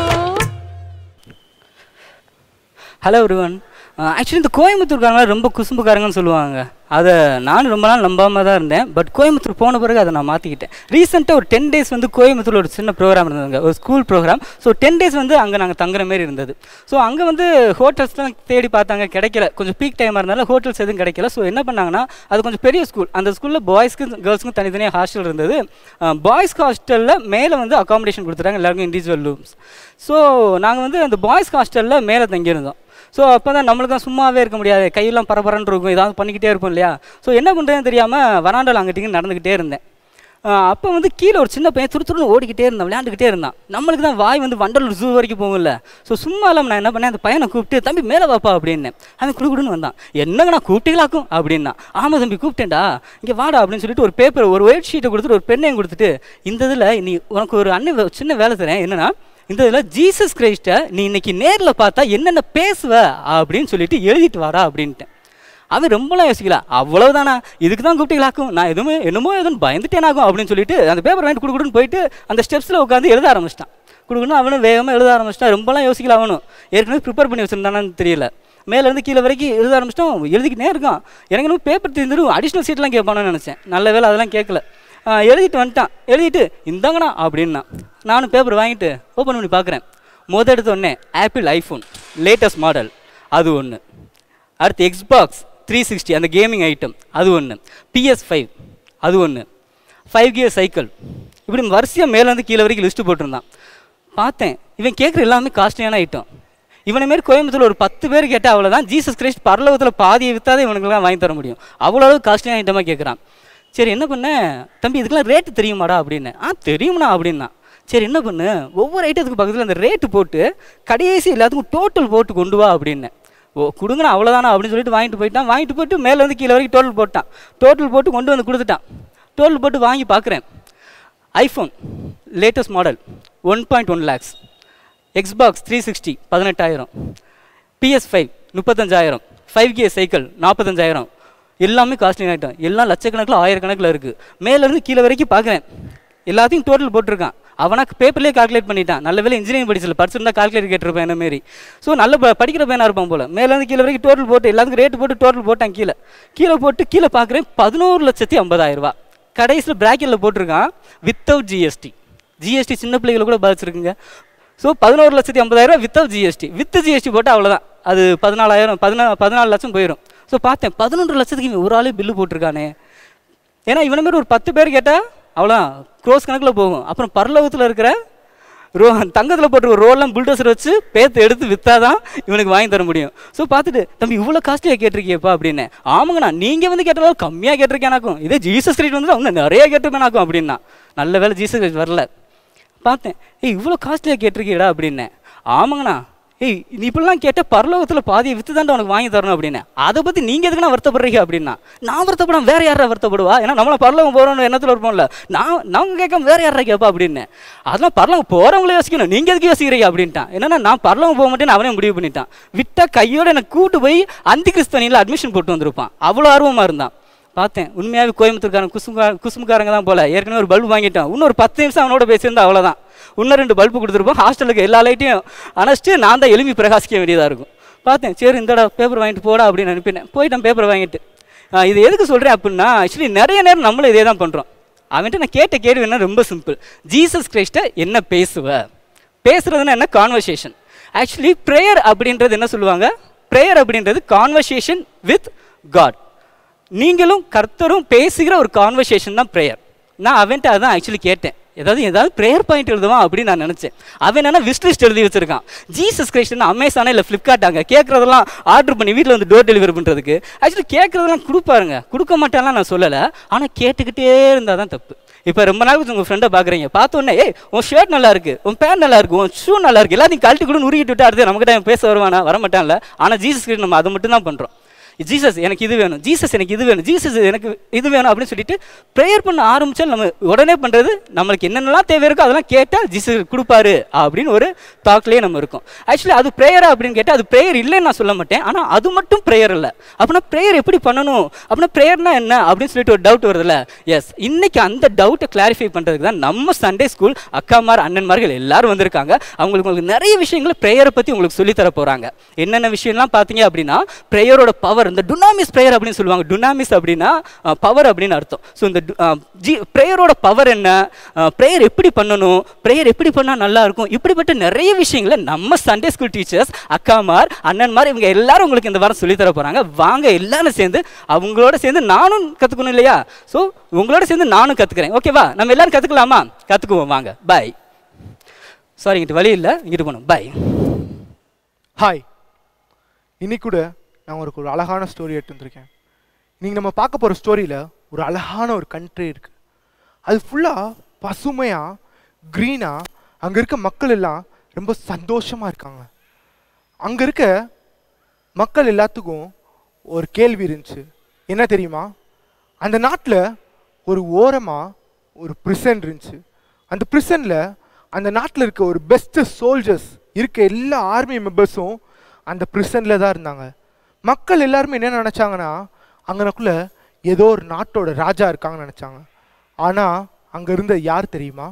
ஹலோ ஒருவன் ஆக்சுவலி இந்த கோயம்புத்தூர்காரங்க ரொம்ப குசும்புக்காரங்கன்னு சொல்லுவாங்க அதை நானும் ரொம்ப நாள் நம்பாம தான் இருந்தேன் பட் கோயம்புத்தூர் போன பிறகு அதை நான் மாற்றிக்கிட்டேன் ரீசெண்டாக ஒரு டென் டேஸ் வந்து கோயம்புத்தூரில் ஒரு சின்ன ப்ரோக்ராம் இருந்ததுங்க ஒரு school programme so ten days வந்து அங்கே நாங்கள் தங்குற மாரி இருந்தது ஸோ அங்கே வந்து ஹோட்டல்ஸ்லாம் தேடி பார்த்தாங்க கிடைக்கல கொஞ்சம் பீக் டைமாக இருந்தாலும் ஹோட்டல்ஸ் எதுவும் கிடைக்கல ஸோ என்ன பண்ணாங்கன்னா அது கொஞ்சம் பெரிய ஸ்கூல் அந்த ஸ்கூலில் பாய்ஸ்க்கு கேர்ள்ஸ்க்கும் தனித்தனியாக ஹாஸ்டல் இருந்தது பாய்ஸ்க்கு ஹாஸ்டலில் மேலே வந்து அகாமடேஷன் கொடுத்துட்டாங்க எல்லாருக்கும் இண்டிவிஜுவல் ரூம்ஸ் ஸோ நாங்கள் வந்து அந்த பாய்ஸ் ஹாஸ்டலில் மேலே தங்கியிருந்தோம் ஸோ அப்போ தான் நம்மளுக்கு தான் சும்மாவே இருக்க முடியாது கையெல்லாம் பரபரன்னு இருக்கும் ஏதாவது பண்ணிக்கிட்டே இருப்போம் இல்லையா ஸோ என்ன பண்ணுறதுன்னு தெரியாமல் வராண்டால் அங்கிட்டிங்க நடந்துக்கிட்டே இருந்தேன் அப்போ வந்து கீழே ஒரு சின்ன பையன் துரு துருன்னு ஓடிக்கிட்டே இருந்தான் விளையாண்டுக்கிட்டே இருந்தான் நம்மளுக்கு தான் வாய் வந்து வண்டலூர் ஜூ வரைக்கும் போகும்ல ஸோ சும்மா இல்லாமல் நான் என்ன பண்ணேன் அந்த பையனை கூப்பிட்டு தம்பி மேலே வாப்பா அப்படின்னு அவன் குடுகுடுன்னு வந்தான் என்னங்க நான் கூப்பிட்டீங்களாக்கும் அப்படின்னா ஆமாம் தம்பி கூப்பிட்டேன்டா இங்கே வாடா அப்படின்னு சொல்லிட்டு ஒரு பேப்பர் ஒரு ஒயிட் ஷீட்டை கொடுத்துட்டு ஒரு பெண்ணையும் கொடுத்துட்டு இந்த இதில் நீ உனக்கு ஒரு அண்ணன் வே- சின்ன வேலை தரேன் என்னன்னா இந்த இதில் ஜீசஸ் கிரைஸ்ட்டை நீ இன்னைக்கு நேரில் பார்த்தா என்னென்ன பேசுவ அப்படின்னு சொல்லிட்டு எழுதிட்டு வாடா அப்படின்ட்டேன் அவன் ரொம்பலாம் யோசிக்கல அவ்வளவுதானா இதுக்கு தான் கூப்பிட்டீங்களாக்கும் நான் எதுவுமே என்னமோ எதுவும் பயந்துட்டேனாகும் அப்படின்னு சொல்லிட்டு அந்த பேப்பர் வாங்கிட்டு குடுக்குடுன்னு போயிட்டு அந்த ஸ்டெப்ஸில் உட்காந்து எழுத ஆரம்பிச்சிட்டான் குடுக்குன்னு அவனும் வேகமாக எழுத ஆரம்பிச்சிட்டான் ரொம்பலாம் யோசிக்கல அவனும் ஏற்கனவே ப்ரிப்பேர் பண்ணி வச்சிருந்தானான்னு தெரியல மேலேருந்து கீழே வரைக்கும் எழுத ஆரம்பிச்சிட்டோம் எழுதிக்கிட்டே இருக்கான் எனக்கு இன்னும் பேப்பர் தெரிஞ்சிடும் அடிஷ்னல் சீட்லாம் கேட்பானு நினச்சேன் நல்ல வேலை அதெல்லாம் கேட்கல ஆ, எழுதிட்டு வந்துட்டான் எழுதிட்டு இந்தாங்கண்ணா அப்படின்னா நானும் பேப்பர் வாங்கிட்டு ஓப்பன் பண்ணி பார்க்குறேன் முத எடுத்த உடனே ஆப்பிள் ஐஃபோன் லேட்டஸ்ட் மாடல் அது ஒன்று அடுத்து எக்ஸ்பாக்ஸ் த்ரீ சிக்ஸ்டி அந்த கேமிங் ஐட்டம் அது ஒன்று பிஎஸ் ஃபைவ் அது ஒன்று ஃபைவ் கியர் சைக்கிள் இப்படி வரிசையாக மேலேருந்து கீழே வரைக்கும் லிஸ்ட்டு போட்டிருந்தான் பார்த்தேன் இவன் கேட்குற எல்லாமே காஸ்ட்லியான ஐட்டம் இவனை மாரி கோயம்புத்தூர் ஒரு பத்து பேர் கேட்டால் அவ்வளோதான் ஜீசஸ் கிரைஸ்ட் பரலோகத்தில் பாதியை விற்றாதே இவனுக்குலாம் வாங்கி தர முடியும் அவ்வளோ அளவு காஸ்ட்லியான ஐட்டமாக கேட்குறான் சரி என்ன பண்ணேன் தம்பி இதுக்கெல்லாம் ரேட்டு தெரியுமாடா அப்படின்னு ஆ தெரியும்ண்ணா அப்படின்னா சரி என்ன பண்ணு ஒவ்வொரு ஐட்டத்துக்கு பக்கத்தில் அந்த ரேட்டு போட்டு கடைசி எல்லாத்துக்கும் டோட்டல் போட்டு கொண்டு வா அப்படின்னு ஓ கொடுங்கண்ணா அவ்வளோதானா அப்படின்னு சொல்லிட்டு வாங்கிட்டு போயிட்டான் வாங்கிட்டு போயிட்டு மேலே வந்து கீழே வரைக்கும் டோட்டல் போட்டான் டோட்டல் போட்டு கொண்டு வந்து கொடுத்துட்டான் டோட்டல் போட்டு வாங்கி பார்க்குறேன் iPhone latest model one point one lakhs Xbox three sixty பதினெட்டாயிரம் பிஎஸ் ஃபைவ் முப்பத்தஞ்சாயிரம் ஃபைவ் கே சைக்கிள் நாற்பத்தஞ்சாயிரம் எல்லாமே காஸ்ட்லி ஐட்டம் எல்லாம் லட்சக்கணக்கில் ஆயிரக்கணக்கில் இருக்குது மேலேருந்து கீழே வரைக்கும் பார்க்குறேன் எல்லாத்தையும் டோட்டல் போட்டிருக்கான் அவனா பேப்பர்லேயே கால்குலேட் பண்ணிட்டான் நல்ல வேலை இன்ஜினியரிங் படிச்சல படிச்சிருந்தா கால்குலேட் கேட்டிருப்பேன் என்ன மாரி ஸோ நல்ல ப- படிக்கிற பையனாக இருப்பான் போல மேலேருந்து கீழே வரைக்கும் டோட்டல் போட்டு எல்லாத்துக்கும் ரேட்டு போட்டு டோட்டல் போட்டான் கீழே கீழே போட்டு கீழே பார்க்குறேன் பதினோரு லட்சத்தி ஐம்பதாயிரம் ரூபா கடைசியில் பிராக்கெட்டில் போட்டிருக்கான் வித்தவுட் ஜிஎஸ்டி ஜிஎஸ்டி சின்ன பிள்ளைகளை கூட பாதிச்சிருக்குங்க ஸோ பதினோரு லட்சத்தி ஐம்பதாயிரம் வித்தவுட் ஜிஎஸ்டி வித் ஜிஎஸ்டி போட்டால் அவ்வளோதான் அது பதினாலாயிரம் பதினா பதினாலு லட்சம் போயிடும் ஸோ பார்த்தேன் பதினொன்று லட்சத்துக்கு இவன் ஒரு ஆளே பில்லு போட்டிருக்கானே ஏன்னா இவனை மாதிரி ஒரு பத்து பேர் கேட்டால் அவ்வளோதான் க்ரோஸ் கணக்கில் போகும் அப்புறம் பரலோகத்தில் இருக்கிற ரோ தங்கத்தில் போட்டிருக்க ரோலாம் புல்டோசர் வச்சு பேத்து எடுத்து விற்றாதான் இவனுக்கு வாங்கி தர முடியும் ஸோ பார்த்துட்டு தம்பி இவ்வளோ காஸ்ட்லியாக கேட்டிருக்கியப்பா அப்படின்னு ஆமாங்கண்ணா நீங்கள் வந்து கேட்டாலும் கம்மியாக கேட்டிருக்கேனாக்கும் இதே ஜீசஸ் கிரீட் வந்து அவங்க நிறைய கேட்டிருப்பேனாக்கும் அப்படின்னா நல்ல வேலை ஜீசஸ் கிரீட் வரல பார்த்தேன் ஏய் இவ்வளோ காஸ்ட்லியாக கேட்டிருக்கீடா அப்படின்னேன் ஆமாங்கண்ணா ஏய் நீ இப்படிலாம் கேட்டால் பரலோகத்தில் பாதியை விற்று தாண்டா உனக்கு வாங்கி தரணும் அப்படின்னு அதை பற்றி நீங்கள் எதுக்குண்ணா வருத்தப்படுறீங்க அப்படின்னா நான் வருத்தப்படாம வேற யாரா வருத்தப்படுவா ஏன்னா நம்மளை பரலோகம் போகிறோம்னு எண்ணத்தில் இருப்போம்ல நான் நாங்கள் கேட்காம வேற யாரா கேட்பா அப்படின்னு அதெல்லாம் பரலோகம் போகிறவங்களே யோசிக்கணும் நீங்கள் எதுக்கு யோசிக்கிறீங்க அப்படின்ட்டான் என்னன்னா நான் பரலோகம் போக மாட்டேன்னு அவனே முடிவு பண்ணிட்டான் விட்டா கையோட எனக்கு கூட்டு போய் அந்தி கிறிஸ்தனியில் அட்மிஷன் போட்டு வந்திருப்பான் அவ்வளோ ஆர்வமாக இருந்தான் பார்த்தேன் உண்மையாகவே கோயம்புத்தூர்காரன் குசுமுகா குசுமுக்காரங்க தான் போல ஏற்கனவே ஒரு பல்பு வாங்கிட்டான் இன்னும் ஒரு பத்து நிமிஷம் அவனோட பேசியிருந்தா அவ்வளோதான் இன்னும் ரெண்டு பல்பு கொடுத்துருப்போம் ஹாஸ்டலுக்கு எல்லா லைட்டையும் அணைச்சிட்டு நான் தான் எலும்பி பிரகாசிக்க வேண்டியதாக இருக்கும் பார்த்தேன் சரி இந்தடா பேப்பர் வாங்கிட்டு போடா அப்படின்னு அனுப்பினேன் போயிட்டேன் பேப்பர் வாங்கிட்டு ஆ, இது எதுக்கு சொல்கிறேன் அப்படின்னா ஆக்சுவலி நிறைய நேரம் நம்மளும் இதே தான் பண்ணுறோம் அவன்கிட்ட நான் கேட்ட கேள்வி என்ன ரொம்ப சிம்பிள் ஜீசஸ் கிரைஸ்ட்டை என்ன பேசுவ பேசுறதுன்னா என்ன கான்வர்சேஷன் ஆக்சுவலி ப்ரேயர் அப்படின்றது என்ன சொல்லுவாங்க ப்ரேயர் அப்படின்றது கான்வர்சேஷன் வித் காட் நீங்களும் கர்த்தரும் பேசுகிற ஒரு கான்வர்சேஷன் தான் ப்ரேயர் நான் அவன்கிட்ட அதான் ஆக்சுவலி கேட்டேன் ஏதாவது ஏதாவது ப்ரேயர் பாயிண்ட் எழுதுவான் அப்படின்னு நான் நினச்சேன் அவன் என்னன்னா விஷ் லிஸ்ட் எழுதி வச்சிருக்கான் ஜீசஸ் கிரைஸ்ட்னு அமேசானே இல்லை ஃப்ளிப்கார்ட் அங்கே கேட்குறதெல்லாம் ஆர்டர் பண்ணி வீட்டில் வந்து டோர் டெலிவரி பண்ணுறதுக்கு ஆக்சுவலி கேட்குறதெல்லாம் கொடுப்பாருங்க கொடுக்க மாட்டான்லாம் நான் சொல்லலை ஆனால் கேட்டுக்கிட்டே இருந்தால் தான் தப்பு இப்போ ரொம்ப நாள் கழிச்சு உங்கள் ஃப்ரெண்டை பார்க்குறீங்க பார்த்த உடனே ஏய் உன் ஷர்ட் நல்லா இருக்கு உன் பேண்ட் நல்லா இருக்கு உன் ஷூ நல்லா இருக்கு எல்லாத்தையும் கழட்டி கூட உருகிட்டு விட்டு அடுத்து நம்மகிட்ட பேச வருவானா வரமாட்டான்ல ஆனால் ஜீசஸ் கிட்ட நம்ம அதை மட்டும் தான் பண்ணுறோம் ஜீசஸ் எனக்கு இது வேணும் ஜீசஸ் எனக்கு இது வேணும் ஜீசஸ் எனக்கு இது வேணும் அப்படின்னு சொல்லிட்டு ப்ரேயர் பண்ண ஆரம்பிச்சா நம்ம உடனே பண்ணுறது நம்மளுக்கு என்னென்னலாம் தேவை இருக்கோ அதெல்லாம் கேட்டால் ஜீசஸ் கொடுப்பாரு அப்படின்னு ஒரு தாக்லேயே நம்ம இருக்கோம் ஆக்சுவலி அது ப்ரேயரா அப்படின்னு கேட்டால் அது ப்ரேயர் இல்லைன்னு நான் சொல்ல மாட்டேன் ஆனால் அது மட்டும் ப்ரேயர் இல்லை அப்படின்னா ப்ரேயர் எப்படி பண்ணணும் அப்படின்னா ப்ரேயர்னா என்ன அப்படின்னு சொல்லிட்டு ஒரு டவுட் வருதுல்ல எஸ் இன்னைக்கு அந்த டவுட்டை கிளாரிஃபை பண்ணுறதுக்கு தான் நம்ம சண்டே ஸ்கூல் அக்காமார் அண்ணன்மார்கள் எல்லாரும் வந்திருக்காங்க அவங்களுக்கு உங்களுக்கு நிறைய விஷயங்களை ப்ரேயரை பற்றி உங்களுக்கு சொல்லித் தர போகிறாங்க என்னென்ன விஷயம்லாம் பார்த்தீங்க அப்படின்னா ப்ரேயரோட பவர் இந்த டுனாமிஸ் ப்ரேயர் அப்படின்னு சொல்லுவாங்க டுனாமிஸ் அப்படின்னா பவர் அப்படின்னு அர்த்தம் ஸோ இந்த டு- அஹ், ஜி ப்ரேயரோட பவர் என்ன ப்ரேயர் எப்படி பண்ணணும் ப்ரேயர் எப்படி பண்ணால் நல்லா இருக்கும் இப்படிப்பட்ட நிறைய விஷயங்களை நம்ம சண்டே ஸ்கூல் டீச்சர்ஸ் அக்காமார் அண்ணன்மார் இவங்க எல்லாரும் உங்களுக்கு இந்த வாரம் சொல்லித் தர போகிறாங்க வாங்க எல்லாரும் சேர்ந்து அவங்களோட சேர்ந்து நானும் கற்றுக்கணும் இல்லையா ஸோ உங்களோட சேர்ந்து நானும் கற்றுக்கிறேன் ஓகேவா நம்ம எல்லாரும் கற்றுக்கலாமா கற்றுக்குவோம் வாங்க பாய் சாரி இங்கிட்டு வழி இல்லை இங்கிட்டு போகணும் பாய் ஹாய் இன்னைக்கு கூட நான் உங்களுக்கு ஒரு அழகான ஸ்டோரி எடுத்து வந்திருக்கேன் இன்னைக்கு நம்ம பார்க்க போகிற ஸ்டோரியில் ஒரு அழகான ஒரு கண்ட்ரி இருக்கு அது ஃபுல்லாக பசுமையாக க்ரீனாக அங்கே இருக்க மக்கள் எல்லாம் ரொம்ப சந்தோஷமாக இருக்காங்க அங்கே இருக்க மக்கள் எல்லாத்துக்கும் ஒரு கேள்வி இருந்துச்சு என்ன தெரியுமா அந்த நாட்டில் ஒரு ஓரமாக ஒரு பிரிசன் இருந்துச்சு அந்த பிரிசனில் அந்த நாட்டில் இருக்க ஒரு பெஸ்ட்டு சோல்ஜர்ஸ் இருக்க எல்லா ஆர்மி மெம்பர்ஸும் அந்த பிரிசனில் தான் இருந்தாங்க மக்கள் எல்லாருமே என்ன நினச்சாங்கன்னா அங்கனக்குள்ள ஏதோ ஒரு நாட்டோட ராஜா இருக்காங்கன்னு நினச்சாங்க ஆனால் அங்கே இருந்த யார் தெரியுமா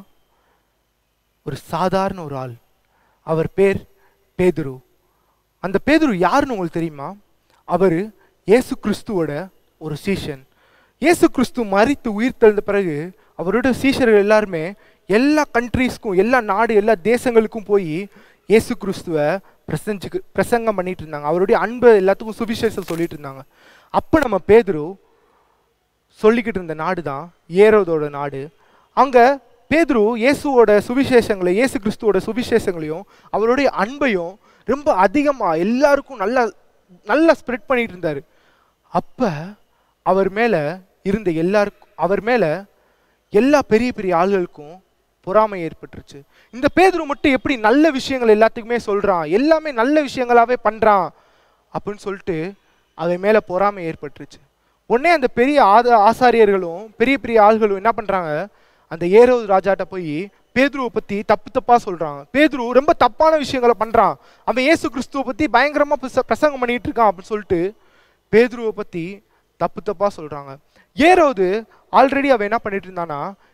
ஒரு சாதாரண ஒரு ஆள் அவர் பேர் பேதுரு அந்த பேதுரு யாருன்னு உங்களுக்கு தெரியுமா அவர் இயேசு கிறிஸ்துவோட ஒரு சீஷன் இயேசு கிறிஸ்து மறித்து உயிர் தெழுந்த பிறகு அவரோட சீஷர்கள் எல்லாருமே எல்லா கண்ட்ரீஸ்க்கும் எல்லா நாடு எல்லா தேசங்களுக்கும் போய் இயேசு கிறிஸ்துவை பிரசஞ்சுக்கு பிரசங்கம் பண்ணிட்டு இருந்தாங்க அவருடைய அன்பை எல்லாத்துக்கும் சுவிசேஷம் சொல்லிட்டு இருந்தாங்க அப்போ நம்ம பேதுரு சொல்லிக்கிட்டு இருந்த நாடு தான் ஏரோதோட நாடு அங்கே பேதுரு இயேசுவோட சுவிசேஷங்களை இயேசு கிறிஸ்துவோட சுவிசேஷங்களையும் அவருடைய அன்பையும் ரொம்ப அதிகமாக எல்லாருக்கும் நல்லா நல்லா ஸ்ப்ரெட் பண்ணிட்டு இருந்தார் அப்போ அவர் மேலே இருந்த எல்லாருக்கும் அவர் மேலே எல்லா பெரிய பெரிய ஆள்களுக்கும் பொறாமை ஏற்பட்டுருச்சு இந்த பேதுரு மட்டும் எப்படி நல்ல விஷயங்கள் எல்லாத்துக்குமே சொல்கிறான் எல்லாமே நல்ல விஷயங்களாவே பண்ணுறான் அப்படின்னு சொல்லிட்டு அவன் மேலே பொறாமை ஏற்பட்டுருச்சு உடனே அந்த பெரிய ஆத ஆசாரியர்களும் பெரிய பெரிய ஆள்களும் என்ன பண்ணுறாங்க அந்த ஏரோது ராஜாட்ட போய் பேதுருவை பற்றி தப்பு தப்பாக சொல்கிறாங்க பேதுரு ரொம்ப தப்பான விஷயங்களை பண்ணுறான் அவன் இயேசு கிறிஸ்துவை பற்றி பயங்கரமாக பிரசங்கம் பண்ணிட்டு இருக்கான் அப்படின்னு சொல்லிட்டு பேதுருவை பற்றி தப்பு தப்பாக சொல்கிறாங்க ஏரோது ஆல்ரெடி அவன் என்ன பண்ணிட்டு இருந்தானா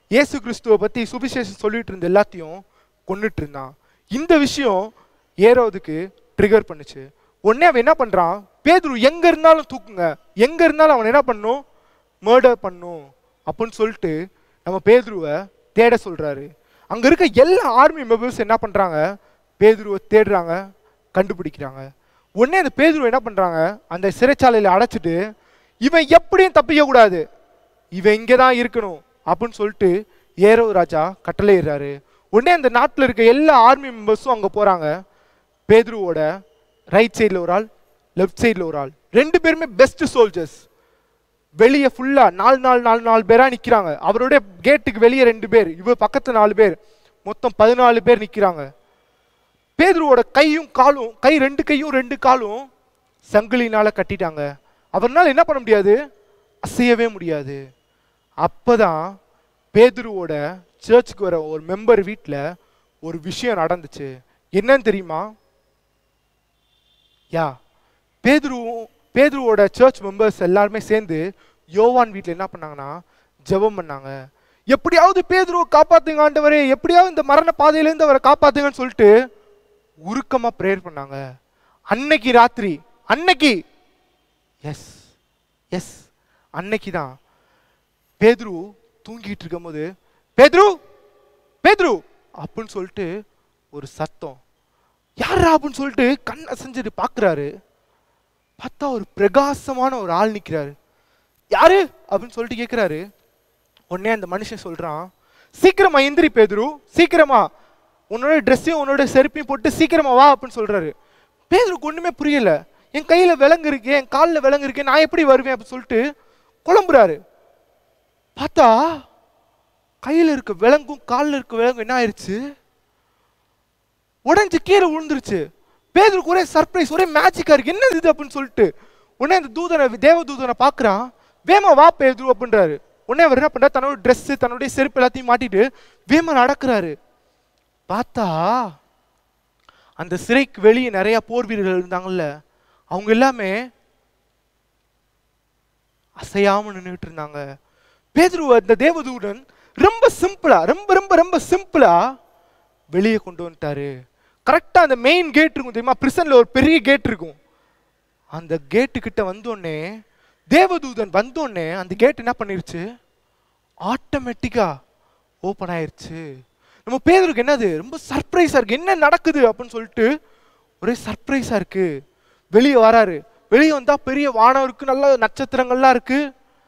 இயேசு கிறிஸ்துவை பற்றி சுவிசேஷம் சொல்லிட்டு இருந்த எல்லாத்தையும் கொன்னுட்டு இருந்தான் இந்த விஷயம் ஏரோதுக்கு ட்ரிகர் பண்ணுச்சு உடனே அவன் என்ன பண்ணுறான் பேதுரு எங்கே இருந்தாலும் தூக்குங்க எங்கே இருந்தாலும் அவன் என்ன பண்ணும் மர்டர் பண்ணும் அப்படின்னு சொல்லிட்டு நம்ம பேதுருவை தேட சொல்கிறாரு அங்கே இருக்க எல்லா ஆர்மி மெம்பர்ஸ் என்ன பண்ணுறாங்க பேதுருவை தேடுறாங்க கண்டுபிடிக்கிறாங்க உடனே அந்த பேதுருவை என்ன பண்ணுறாங்க அந்த சிறைச்சாலையில் அடைச்சிட்டு இவன் எப்படியும் தப்பிக்க கூடாது இவன் இங்கே தான் இருக்கணும் அப்படின்னு சொல்லிட்டு ஏரோ ராஜா கட்டளையிடுறாரு உடனே அந்த நாட்டில் இருக்க எல்லா ஆர்மி மெம்பர்ஸும் அங்கே போகிறாங்க பேதுருவோட ரைட் சைடில் ஒரு ஆள் லெஃப்ட் சைடில் ஒரு ஆள் ரெண்டு பேருமே பெஸ்ட் சோல்ஜர்ஸ் வெளியே ஃபுல்லாக நாலு நாலு நாலு நாலு பேராக நிற்கிறாங்க அவருடைய கேட்டுக்கு வெளியே ரெண்டு பேர் இவர் பக்கத்து நாலு பேர் மொத்தம் பதினாலு பேர் நிற்கிறாங்க பேதுருவோட கையும் காலும் கை ரெண்டு கையும் ரெண்டு காலும் சங்கிலினால கட்டிட்டாங்க அவர்னால என்ன பண்ண முடியாது அசையவே முடியாது அப்பதான் பேதுருவோட சர்ச்சுக்கு வர ஒரு மெம்பர் வீட்டில் ஒரு விஷயம் நடந்துச்சு என்னன்னு தெரியுமா யா பேதுரு பேதுருவோட சர்ச் மெம்பர்ஸ் எல்லாருமே சேர்ந்து யோவான் வீட்டில் என்ன பண்ணாங்கன்னா ஜெபம் பண்ணாங்க எப்படியாவது பேதுருவை காப்பாத்துங்க ஆண்டவரே எப்படியாவது இந்த மரண பாதையிலேருந்து அவரை காப்பாத்துங்கன்னு சொல்லிட்டு உருக்கமாக ப்ரேயர் பண்ணாங்க அன்னைக்கு ராத்திரி அன்னைக்கு எஸ் எஸ் அன்னைக்கு தான் பேதுரு தூங்கிட்டு இருக்கும்போது பேதுரு பேதுரு அப்படின்னு சொல்லிட்டு ஒரு சத்தம் யாரா அப்படின்னு சொல்லிட்டு கண் அசைஞ்சிட்டு பார்க்குறாரு பார்த்தா ஒரு பிரகாசமான ஒரு ஆள் நிற்கிறாரு யாரு அப்படின்னு சொல்லிட்டு கேட்குறாரு உடனே அந்த மனுஷன் சொல்றான் சீக்கிரமா எந்திரி பேதுரு சீக்கிரமா உன்னோட ட்ரெஸ்ஸையும் உன்னோட செருப்பையும் போட்டு சீக்கிரமா வா அப்படின்னு சொல்றாரு பேதுருக்கு ஒண்ணுமே புரியல என் கையில விலங்கு இருக்கு என் காலில் விலங்கு இருக்கு நான் எப்படி வருவேன் அப்படின்னு சொல்லிட்டு குழம்புறாரு பார்த்தா கையில இருக்க விலங்கும் காலில் இருக்க விலங்கும் என்ன ஆயிருச்சு உடஞ்சு கீழே விழுந்துருச்சு பேதருக்கு ஒரே சர்ப்ரைஸ் ஒரே மேஜிக்கா இருக்கு என்ன இது அப்படின்னு சொல்லிட்டு உடனே அந்த தூதனை தேவ தூதனை பார்க்கறான் வேமா வா பேதுரு அப்படின்றாரு உடனே அவர் என்ன பண்றாரு தன்னோட Dress தன்னுடைய செருப்பு எல்லாத்தையும் மாட்டிட்டு வேமா நடக்கிறாரு பார்த்தா அந்த சிறைக்கு வெளியே நிறைய போர் வீரர்கள் இருந்தாங்கல்ல அவங்க எல்லாமே அசையாம நின்றுட்டு இருந்தாங்க பேதுரு அந்த தேவதூதன் ரொம்ப சிம்பிளா ரொம்ப ரொம்ப ரொம்ப சிம்பிளா வெளியே கொண்டு வந்துட்டாரு கரெக்டாக அந்த மெயின் கேட் இருக்கும் தெரியுமா பிரிசனில் ஒரு பெரிய கேட் இருக்கும் அந்த கேட்டு கிட்ட வந்தோடனே தேவதூதன் வந்தோடனே அந்த கேட் என்ன பண்ணிருச்சு ஆட்டோமேட்டிக்கா ஓப்பன் ஆயிருச்சு நம்ம பேதருக்கு என்னது ரொம்ப சர்ப்ரைஸா இருக்கு என்ன நடக்குது அப்படின்னு சொல்லிட்டு ஒரே சர்ப்ரைஸா இருக்கு வெளியே வராரு வெளியே வந்தா பெரிய வானம் இருக்கு நல்ல நட்சத்திரங்கள்லாம் இருக்கு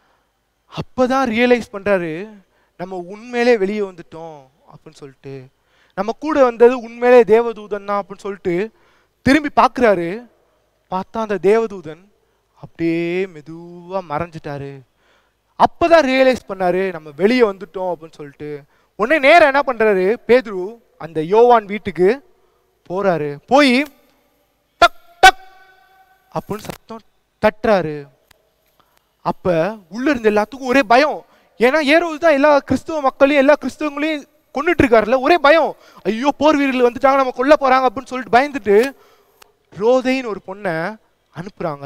அப்பதான் ரியலைஸ் பண்றாரு நம்ம உண்மையிலே வெளியே வந்துட்டோம் அப்படின்னு சொல்லிட்டு நம்ம கூட வந்தது உண்மையிலே தேவதூதன் தான் அப்படின்னு சொல்லிட்டு திரும்பி பார்க்குறாரு பார்த்தா அந்த தேவதூதன் அப்படியே மெதுவா மறைஞ்சிட்டாரு அப்பதான் ரியலைஸ் பண்ணாரு நம்ம வெளியே வந்துட்டோம் அப்படின்னு சொல்லிட்டு உடனே நேரா என்ன பண்றாரு பேதுரு அந்த யோவான் வீட்டுக்கு போறாரு போய் டக் டக் அப்படின்னு சத்தம் தட்டுறாரு அப்ப உள்ள இருந்த எல்லாத்துக்கும் ஒரே பயம் ஏன்னா ஏரோது தான் எல்லா கிறிஸ்துவ மக்களையும் எல்லா கிறிஸ்தவங்களையும் கொண்டுட்டு இருக்காருல்ல ஒரே பயம் ஐயோ போர் வீரர்கள் வந்துட்டாங்க நம்ம கொல்ல போறாங்க அப்படின்னு சொல்லிட்டு பயந்துட்டு ரோதைன்னு ஒரு பொண்ணை அனுப்புறாங்க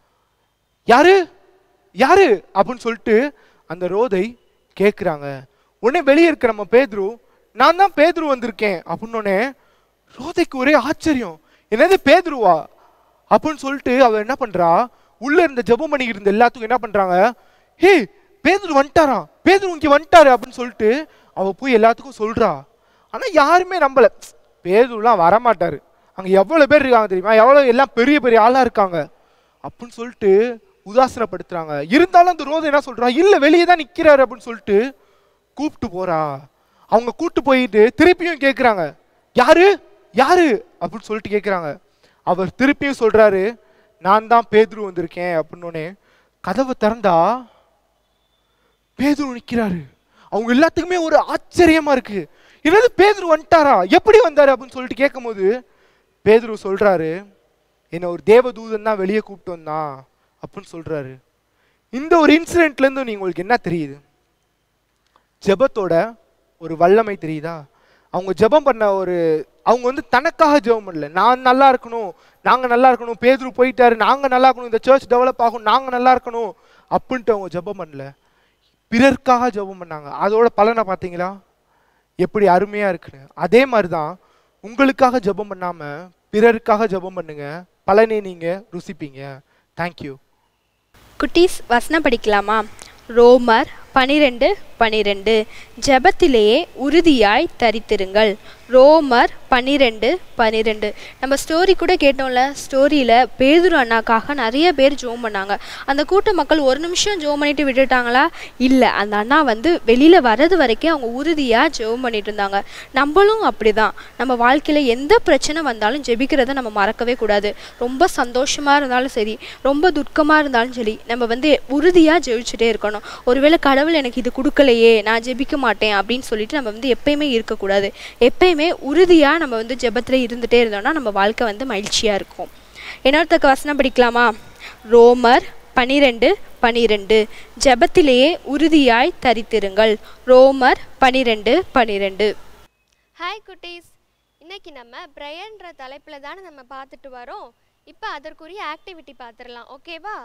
யாரு யாரு அப்படின்னு சொல்லிட்டு அந்த ரோதை கேட்குறாங்க உடனே வெளியே இருக்க நம்ம பேதுரு நான் தான் பேதுரு வந்திருக்கேன் அப்படின்னோடனே ரோதைக்கு ஒரே ஆச்சரியம் என்னது பேதுருவா அப்படின்னு சொல்லிட்டு அவ என்ன பண்றா உள்ள இருந்த ஜெபம் பண்ணிக்கிட்டு இருந்த எல்லாத்துக்கும் என்ன பண்றாங்க ஹே பேதுரு வந்துட்டாராம் பேதுரு இங்க வந்துட்டாரு அப்படின்னு சொல்லிட்டு அவ போய் எல்லாத்துக்கும் சொல்றா ஆனா யாருமே நம்பல பேதுருலாம் வரமாட்டாரு அங்க எவ்வளவு பேர் இருக்காங்க தெரியுமா எவ்வளவு எல்லாம் பெரிய பெரிய ஆளா இருக்காங்க அப்படின்னு சொல்லிட்டு உதாசனப்படுத்துறாங்க இருந்தாலும் அந்த ரோதை என்ன சொல்றா இல்ல வெளியே தான் நிக்கிறாரு அப்படின்னு சொல்லிட்டு கூப்பிட்டு போறா அவங்க கூப்பிட்டு போயிட்டு திருப்பியும் கேக்குறாங்க யாரு யாரு அப்படின்னு சொல்லிட்டு கேக்குறாங்க அவர் திருப்பியும் சொல்றாரு நான் தான் பேதுரு வந்திருக்கேன் அப்படின்னோடனே கதவை திறந்தா பேதுரு நிக்கிறாரு அவங்க எல்லாத்துக்குமே ஒரு ஆச்சரியமா இருக்கு என்னது பேதுரு வந்துட்டாரா எப்படி வந்தாரு அப்படின்னு சொல்லிட்டு கேட்கும்போது பேதுரு சொல்றாரு என்ன ஒரு தேவதூதன் தான் வெளியே கூப்பிட்டு வந்தான் அப்படின்னு சொல்றாரு இந்த ஒரு இன்சிடென்ட்ல இருந்து நீங்க உங்களுக்கு என்ன தெரியுது ஜெபத்தோட ஒரு வல்லமை தெரியுதா அவங்க ஜெபம் பண்ண ஒரு அவங்க வந்து தனக்காக ஜெபம் பண்ணல நான் நல்லா இருக்கணும் நாங்க நல்லா இருக்கணும் பேதுரு போயிட்டாரு நாங்க நல்லா இருக்கணும் இந்த சர்ச் டெவலப் ஆகும் நாங்க நல்லா இருக்கணும் அப்படின்ட்டு அவங்க ஜெபம் பண்ணல பிறர்க்காக ஜெபம் பண்ணாங்க அதோட பலனை பார்த்தீங்களா எப்படி அருமையாக இருக்குன்னு அதே மாதிரி தான் உங்களுக்காக ஜெபம் பண்ணாமல் பிறருக்காக ஜெபம் பண்ணுங்க பலனை நீங்கள் ருசிப்பீங்க தேங்க்யூ குட்டீஸ் வசனம் படிக்கலாமா ரோமர் பனிரெண்டு பனிரெண்டு ஜெபத்திலேயே உறுதியாய் தரித்திருங்கள் ரோமர் பனிரெண்டு பனிரெண்டு நம்ம ஸ்டோரி கூட கேட்டோம்ல ஸ்டோரியில் பேதுரு அண்ணாக்காக நிறைய பேர் ஜோம் பண்ணாங்க அந்த கூட்ட மக்கள் ஒரு நிமிஷம் ஜோம் பண்ணிட்டு விட்டுட்டாங்களா இல்லை அந்த அண்ணா வந்து வெளியில் வர்றது வரைக்கும் அவங்க உறுதியாக ஜெபம் பண்ணிட்டு இருந்தாங்க நம்மளும் அப்படிதான் நம்ம வாழ்க்கையில் எந்த பிரச்சனை வந்தாலும் ஜெபிக்கிறத நம்ம மறக்கவே கூடாது ரொம்ப சந்தோஷமாக இருந்தாலும் சரி ரொம்ப துக்கமாக இருந்தாலும் சரி நம்ம வந்து உறுதியாக ஜெபிச்சுட்டே இருக்கணும் ஒருவேளை கடவுள் எனக்கு இது கொடுக்கலையே நான் ஜெபிக்க மாட்டேன் அப்படின்னு சொல்லிட்டு நம்ம வந்து எப்பயுமே இருக்கக்கூடாது எப்பயுமே உறுதியாக நம்ம வந்து ஜெபத்தில் இருந்துகிட்டே இருந்தோம்னா நம்ம வாழ்க்கை வந்து மகிழ்ச்சியாக இருக்கும் இன்னொருத்தக்க வசனம் படிக்கலாமா ரோமர் பனிரெண்டு பனிரெண்டு ஜெபத்திலேயே உறுதியாய் தரித்திருங்கள் ரோமர் பனிரெண்டு பனிரெண்டு ஹாய் குட்டீஸ் இன்னைக்கு நம்ம ப்ரேயர்ன்ற தலைப்பில் தானே நம்ம பார்த்துட்டு வரோம் இப்போ அதற்குரிய ஆக்டிவிட்டி பார்த்துடலாம் ஓகேவா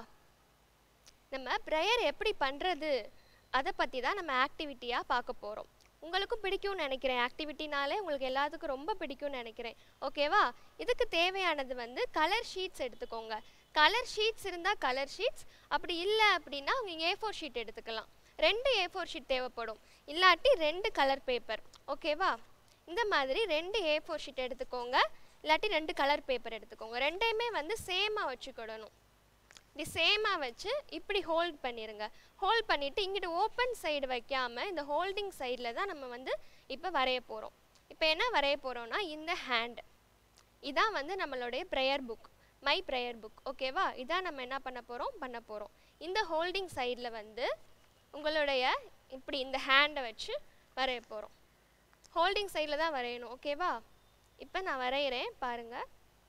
நம்ம ப்ரேயர் எப்படி பண்ணுறது அதை பற்றி தான் நம்ம ஆக்டிவிட்டியாக பார்க்க போகிறோம் உங்களுக்கும் பிடிக்கும்னு நினைக்கிறேன் ஆக்டிவிட்டினாலே உங்களுக்கு எல்லாத்துக்கும் ரொம்ப பிடிக்கும்னு நினைக்கிறேன் ஓகேவா இதுக்கு தேவையானது வந்து கலர் ஷீட்ஸ் எடுத்துக்கோங்க கலர் ஷீட்ஸ் இருந்தால் கலர் ஷீட்ஸ் அப்படி இல்லை அப்படின்னா நீங்கள் ஏ ஃபோர் ஷீட் எடுத்துக்கலாம் ரெண்டு ஏ ஃபோர் ஷீட் தேவைப்படும் இல்லாட்டி ரெண்டு கலர் பேப்பர் ஓகேவா இந்த மாதிரி ரெண்டு ஏ ஃபோர் ஷீட் எடுத்துக்கோங்க இல்லாட்டி ரெண்டு கலர் பேப்பர் எடுத்துக்கோங்க ரெண்டையுமே வந்து சேமாக வச்சுக்கிடணும் இப்படி சேமாக வச்சு இப்படி ஹோல்ட் பண்ணிடுங்க ஹோல்ட் பண்ணிவிட்டு இங்கிட்டு ஓப்பன் சைடு வைக்காம இந்த ஹோல்டிங் சைடில் தான் நம்ம வந்து இப்போ வரைய போகிறோம் இப்போ என்ன வரைய போகிறோம்னா இந்த ஹேண்ட் இதான் வந்து நம்மளுடைய prayer book my prayer book ஓகேவா இதான் நம்ம என்ன பண்ண போகிறோம் பண்ண போகிறோம் இந்த ஹோல்டிங் சைடில் வந்து உங்களுடைய இப்படி இந்த ஹேண்டை வச்சு வரைய போகிறோம் ஹோல்டிங் சைடில் தான் வரையணும் ஓகேவா இப்போ நான் வரைகிறேன் பாருங்கள்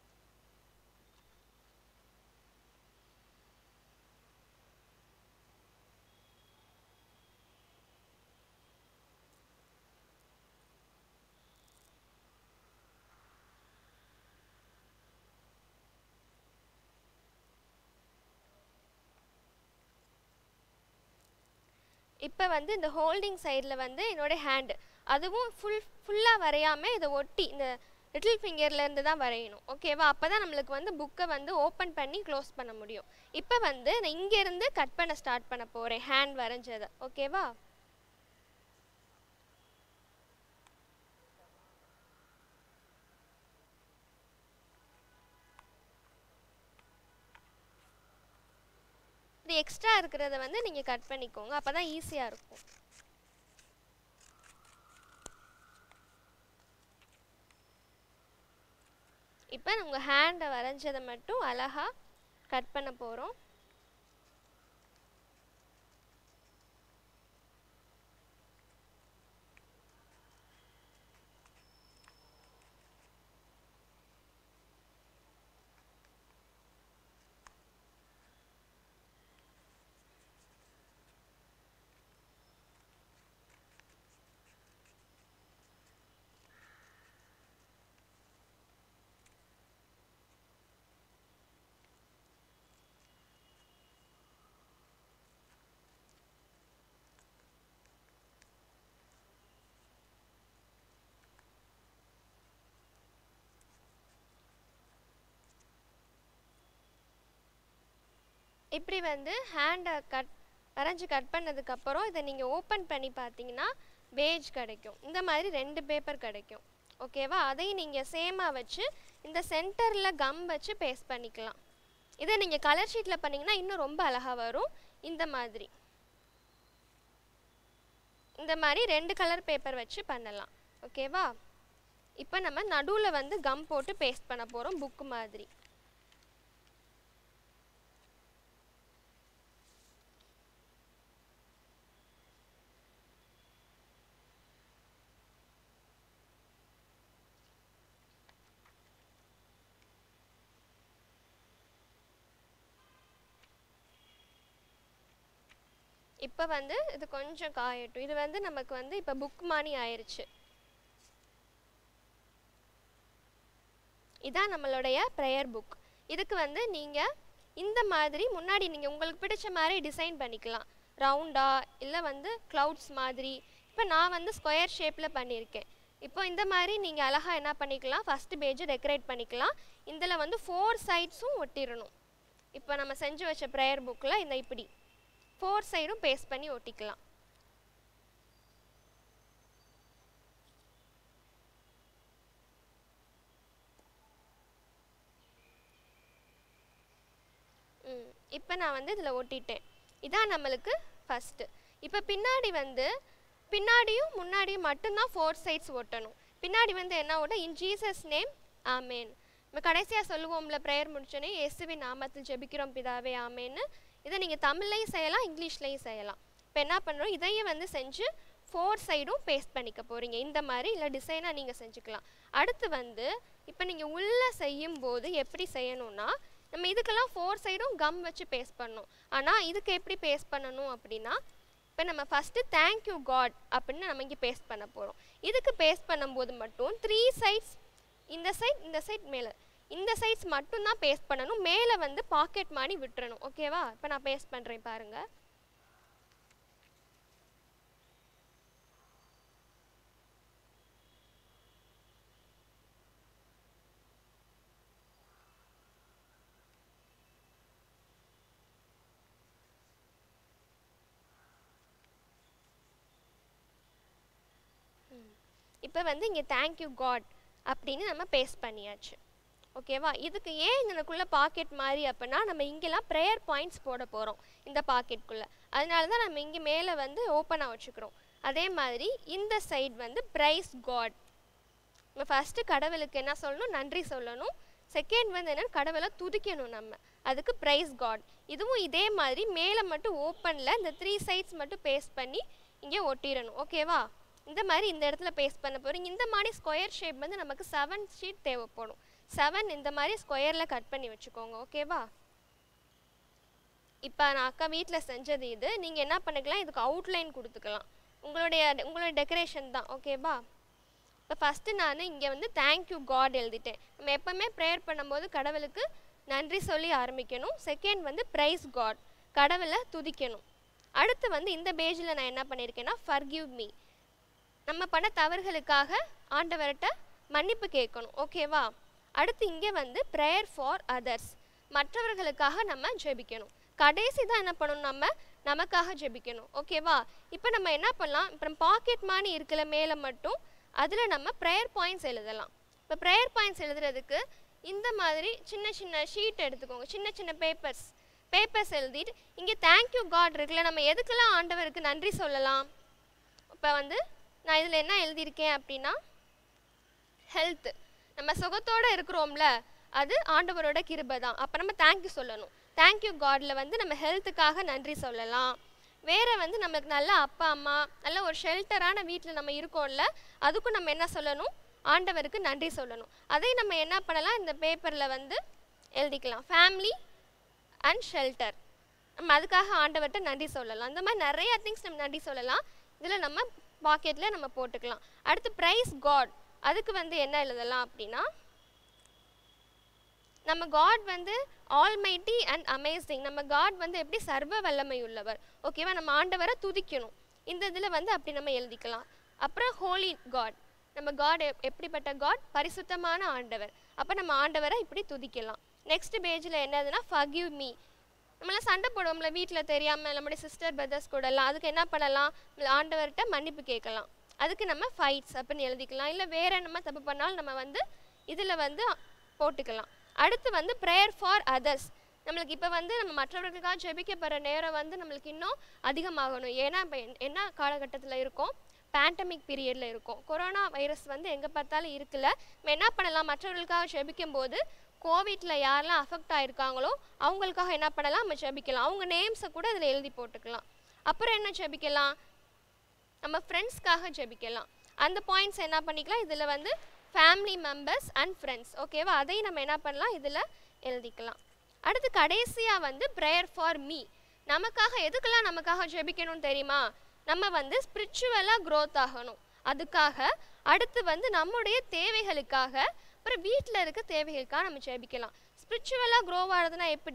இப்போ வந்து இந்த ஹோல்டிங் சைடில் வந்து என்னோட ஹேண்டு அதுவும் ஃபுல் ஃபுல்லாக வரையாமல் இதை ஒட்டி இந்த லிட்டில் ஃபிங்கர்லேருந்து தான் வரையணும் ஓகேவா அப்போ தான் நம்மளுக்கு வந்து புக்கை வந்து ஓப்பன் பண்ணி க்ளோஸ் பண்ண முடியும் இப்போ வந்து நான் இங்கேருந்து கட் பண்ண ஸ்டார்ட் பண்ண போகிறேன் ஹேண்ட் வரைஞ்சதை ஓகேவா இது எக்ஸ்ட்ரா இருக்கிறத வந்து நீங்கள் கட் பண்ணிக்கோங்க அப்போ தான் ஈஸியாக இருக்கும் இப்போ உங்கள் ஹேண்டை வரைஞ்சதை மட்டும் அழகாக கட் பண்ண போகிறோம் இப்படி வந்து ஹேண்டை கட் வரைஞ்சி கட் பண்ணதுக்கப்புறம் இதை நீங்கள் ஓப்பன் பண்ணி பார்த்தீங்கன்னா பேஜ் கிடைக்கும் இந்த மாதிரி ரெண்டு பேப்பர் கிடைக்கும் ஓகேவா அதையும் நீங்கள் சேமாக வச்சு இந்த சென்டரில் கம் வச்சு பேஸ்ட் பண்ணிக்கலாம் இதை நீங்கள் கலர் ஷீட்டில் பண்ணிங்கன்னா இன்னும் ரொம்ப அழகாக வரும் இந்த மாதிரி இந்த மாதிரி ரெண்டு கலர் பேப்பர் வச்சு பண்ணலாம் ஓகேவா இப்போ நம்ம நடுவில் வந்து கம் போட்டு பேஸ்ட் பண்ண போகிறோம் புக்கு மாதிரி இப்போ வந்து இது கொஞ்சம் காயட்டும் இது வந்து நமக்கு வந்து இப்போ புக் மாதிரி ஆயிருச்சு இதான் நம்மளுடைய ப்ரேயர் புக் இதுக்கு வந்து நீங்கள் இந்த மாதிரி முன்னாடி நீங்கள் உங்களுக்கு பிடிச்ச மாதிரி டிசைன் பண்ணிக்கலாம் ரவுண்டா இல்லை வந்து க்ளவுட்ஸ் மாதிரி இப்போ நான் வந்து ஸ்கொயர் ஷேப்பில் பண்ணியிருக்கேன் இப்போ இந்த மாதிரி நீங்கள் அழகாக என்ன பண்ணிக்கலாம் ஃபஸ்ட்டு பேஜை டெக்கரேட் பண்ணிக்கலாம் இதில் வந்து ஃபோர் சைட்ஸும் ஒட்டிடணும் இப்போ நம்ம செஞ்சு வச்ச ப்ரேயர் புக்கில் இந்த இப்படி ஃபோர் சைடும் பேஸ்ட் பண்ணி ஒட்டிக்கலாம் ம் இப்போ நான் வந்து இதில் ஒட்டிட்டேன் இதான் நம்மளுக்கு ஃபஸ்ட்டு இப்போ பின்னாடி வந்து பின்னாடியும் முன்னாடியும் மட்டும்தான் ஃபோர் சைட்ஸ் ஒட்டணும் பின்னாடி வந்து என்ன ஓட்ட இன் ஜீசஸ் நேம் ஆமேன் நம்ம கடைசியாக சொல்லுவோம்ல ப்ரேயர் முடிச்சோன்னே இயேசுவின் நாமத்தில் ஜெபிக்கிறோம் பிதாவே ஆமேன்னு இதை நீங்கள் தமிழ்லையும் செய்யலாம் இங்கிலீஷ்லையும் செய்யலாம் இப்போ என்ன பண்ணுறோம் இதையும் வந்து செஞ்சு ஃபோர் சைடும் பேஸ்ட் பண்ணிக்க போகிறீங்க இந்த மாதிரி இல்லை டிசைனாக நீங்கள் செஞ்சுக்கலாம் அடுத்து வந்து இப்போ நீங்கள் உள்ளே செய்யும் போது எப்படி செய்யணும்னா நம்ம இதுக்கெல்லாம் ஃபோர் சைடும் கம் வச்சு பேஸ்ட் பண்ணணும் ஆனால் இதுக்கு எப்படி பேஸ்ட் பண்ணணும் அப்படின்னா இப்போ நம்ம ஃபஸ்ட்டு தேங்க்யூ காட் அப்படின்னு நம்ம இங்கே பேஸ்ட் பண்ண போகிறோம் இதுக்கு பேஸ்ட் பண்ணும்போது மட்டும் த்ரீ சைட்ஸ் இந்த சைட் இந்த சைட் மேலே இந்த சைட்ஸ் மட்டும்தான் பேஸ்ட் பண்ணணும் மேலே வந்து பாக்கெட் மாதிரி விட்டுறணும் ஓகேவா இப்போ நான் பேஸ்ட் பண்ணுறேன் பாருங்கள் இப்போ வந்து இங்கே தேங்க்யூ காட் அப்படின்னு நம்ம பேஸ்ட் பண்ணியாச்சு ஓகேவா இதுக்கு ஏன் இதனுக்குள்ளே பாக்கெட் மாதிரி அப்படின்னா நம்ம இங்கெல்லாம் ப்ரேயர் பாயிண்ட்ஸ் போட போகிறோம் இந்த பாக்கெட்குள்ளே அதனால தான் நம்ம இங்கே மேலே வந்து ஓப்பனாக வச்சுக்கிறோம் அதே மாதிரி இந்த சைடு வந்து பிரைஸ் காட் நம்ம ஃபஸ்ட்டு கடவுளுக்கு என்ன சொல்லணும் நன்றி சொல்லணும் செகண்ட் வந்து என்னென்னு கடவுளை துதிக்கணும் நம்ம அதுக்கு ப்ரைஸ் காட் இதுவும் இதே மாதிரி மேலே மட்டும் ஓப்பனில் இந்த த்ரீ சைட்ஸ் மட்டும் பேஸ்ட் பண்ணி இங்கே ஒட்டிடணும் ஓகேவா இந்த மாதிரி இந்த இடத்துல பேஸ்ட் பண்ண போகிறீங்க இந்த மாதிரி ஸ்கொயர் ஷேப் வந்து நமக்கு செவன் ஷீட் தேவைப்படும் செவன் இந்த மாதிரி ஸ்கொயரில் கட் பண்ணி வச்சுக்கோங்க ஓகேவா இப்போ நான் அக்கா வீட்டில் செஞ்சது இது நீங்கள் என்ன பண்ணிக்கலாம் இதுக்கு அவுட்லைன் கொடுத்துக்கலாம் உங்களுடைய உங்களுடைய டெக்கரேஷன் தான் ஓகேவா இப்போ ஃபஸ்ட்டு நான் இங்கே வந்து தேங்க்யூ காட் எழுதிட்டேன் நம்ம எப்போவுமே ப்ரேயர் பண்ணும்போது கடவுளுக்கு நன்றி சொல்லி ஆரம்பிக்கணும் செகண்ட் வந்து ப்ரைஸ் காட் கடவுளை துதிக்கணும் அடுத்து வந்து இந்த பேஜில் நான் என்ன பண்ணியிருக்கேன்னா ஃபர்கிவ் மீ நம்ம பண்ண தவறுகளுக்காக ஆண்டவர்கிட்ட மன்னிப்பு கேட்கணும் ஓகேவா அடுத்து இங்கே வந்து ப்ரேயர் ஃபார் அதர்ஸ் மற்றவர்களுக்காக நம்ம ஜெபிக்கணும் கடைசி தான் என்ன பண்ணணும் நம்ம நமக்காக ஜெபிக்கணும் ஓகேவா இப்போ நம்ம என்ன பண்ணலாம் இப்போ பாக்கெட் மாதிரி இருக்கல மேலே மட்டும் அதில் நம்ம ப்ரேயர் பாயிண்ட்ஸ் எழுதலாம் இப்போ ப்ரேயர் பாயிண்ட்ஸ் எழுதுறதுக்கு இந்த மாதிரி சின்ன சின்ன ஷீட் எடுத்துக்கோங்க சின்ன சின்ன பேப்பர்ஸ் பேப்பர்ஸ் எழுதிட்டு இங்கே தேங்க்யூ காட் இருக்குல்ல நம்ம எதுக்கெல்லாம் ஆண்டவருக்கு நன்றி சொல்லலாம் இப்போ வந்து நான் இதில் என்ன எழுதியிருக்கேன் அப்படின்னா ஹெல்த் நம்ம சுகத்தோடு இருக்கிறோம்ல அது ஆண்டவரோட கிருபை தான் அப்போ நம்ம தேங்க்யூ சொல்லணும் தேங்க்யூ காடில் வந்து நம்ம ஹெல்த்துக்காக நன்றி சொல்லலாம் வேறு வந்து நமக்கு நல்ல அப்பா அம்மா நல்ல ஒரு ஷெல்டரான வீட்டில் நம்ம இருக்கோம்ல அதுக்கும் நம்ம என்ன சொல்லணும் ஆண்டவருக்கு நன்றி சொல்லணும் அதை நம்ம என்ன பண்ணலாம் இந்த பேப்பரில் வந்து எழுதிக்கலாம் ஃபேமிலி அண்ட் ஷெல்டர் நம்ம அதுக்காக ஆண்டவர்கிட்ட நன்றி சொல்லலாம் அந்த மாதிரி நிறைய திங்ஸ் நம்ம நன்றி சொல்லலாம் இதில் நம்ம பாக்கெட்டில் நம்ம போட்டுக்கலாம் அடுத்து ப்ரைஸ் காட் அதுக்கு வந்து என்ன எழுதலாம் அப்படின்னா நம்ம காட் வந்து ஆல்மைட்டி அண்ட் அமேசிங் நம்ம காட் வந்து எப்படி சர்வ வல்லமை உள்ளவர் ஓகேவா நம்ம ஆண்டவரை துதிக்கணும் இந்த இதில் வந்து அப்படி நம்ம எழுதிக்கலாம் அப்புறம் ஹோலி காட் நம்ம காட் எப்படிப்பட்ட காட் பரிசுத்தமான ஆண்டவர் அப்போ நம்ம ஆண்டவரை இப்படி துதிக்கலாம் நெக்ஸ்ட் பேஜில் என்னதுன்னா ஃபகிவ் மீ நம்மளாம் சண்டை போடுவோம்ல வீட்டில் தெரியாமல் நம்முடைய சிஸ்டர் பிரதர்ஸ் கூடலாம் அதுக்கு என்ன பண்ணலாம் ஆண்டவர்கிட்ட மன்னிப்பு கேட்கலாம் அதுக்கு நம்ம ஃபைட்ஸ் அப்படின்னு எழுதிக்கலாம் இல்லை வேற நம்ம தப்பு பண்ணாலும் நம்ம வந்து இதில் வந்து போட்டுக்கலாம் அடுத்து வந்து ப்ரேயர் ஃபார் அதர்ஸ் நம்மளுக்கு இப்போ வந்து நம்ம மற்றவர்களுக்காக ஜெபிக்கப்படுற நேரம் வந்து நம்மளுக்கு இன்னும் அதிகமாகணும் ஏன்னா இப்போ என்ன காலகட்டத்தில் இருக்கோம் பேண்டமிக் பீரியடில் இருக்கும் கொரோனா வைரஸ் வந்து எங்கே பார்த்தாலும் இருக்குல்ல நம்ம என்ன பண்ணலாம் மற்றவர்களுக்காக ஜெபிக்கும் போது கோவிட்டில் யாரெல்லாம் அஃபெக்ட் ஆகிருக்காங்களோ அவங்களுக்காக என்ன பண்ணலாம் நம்ம ஜெபிக்கலாம் அவங்க நேம்ஸை கூட இதில் எழுதி போட்டுக்கலாம் அப்புறம் என்ன ஜெபிக்கலாம் நம்ம ஃப்ரெண்ட்ஸ்க்காக ஜெபிக்கலாம் அந்த பாயிண்ட்ஸ் என்ன பண்ணிக்கலாம் இதில் வந்து ஃபேமிலி மெம்பர்ஸ் அண்ட் ஃப்ரெண்ட்ஸ் ஓகேவா அதையும் நம்ம என்ன பண்ணலாம் இதில் எழுதிக்கலாம் அடுத்து கடைசியாக வந்து ப்ரேயர் ஃபார் மீ நமக்காக எதுக்கெல்லாம் நமக்காக ஜெபிக்கணும்னு தெரியுமா நம்ம வந்து ஸ்பிரிச்சுவலாக க்ரோத் ஆகணும் அதுக்காக அடுத்து வந்து நம்முடைய தேவைகளுக்காக அப்புறம் வீட்டில் இருக்க தேவைகளுக்காக நம்ம ஜெபிக்கலாம் ஸ்பிரிச்சுவலாக க்ரோ ஆகிறதுனா எப்படி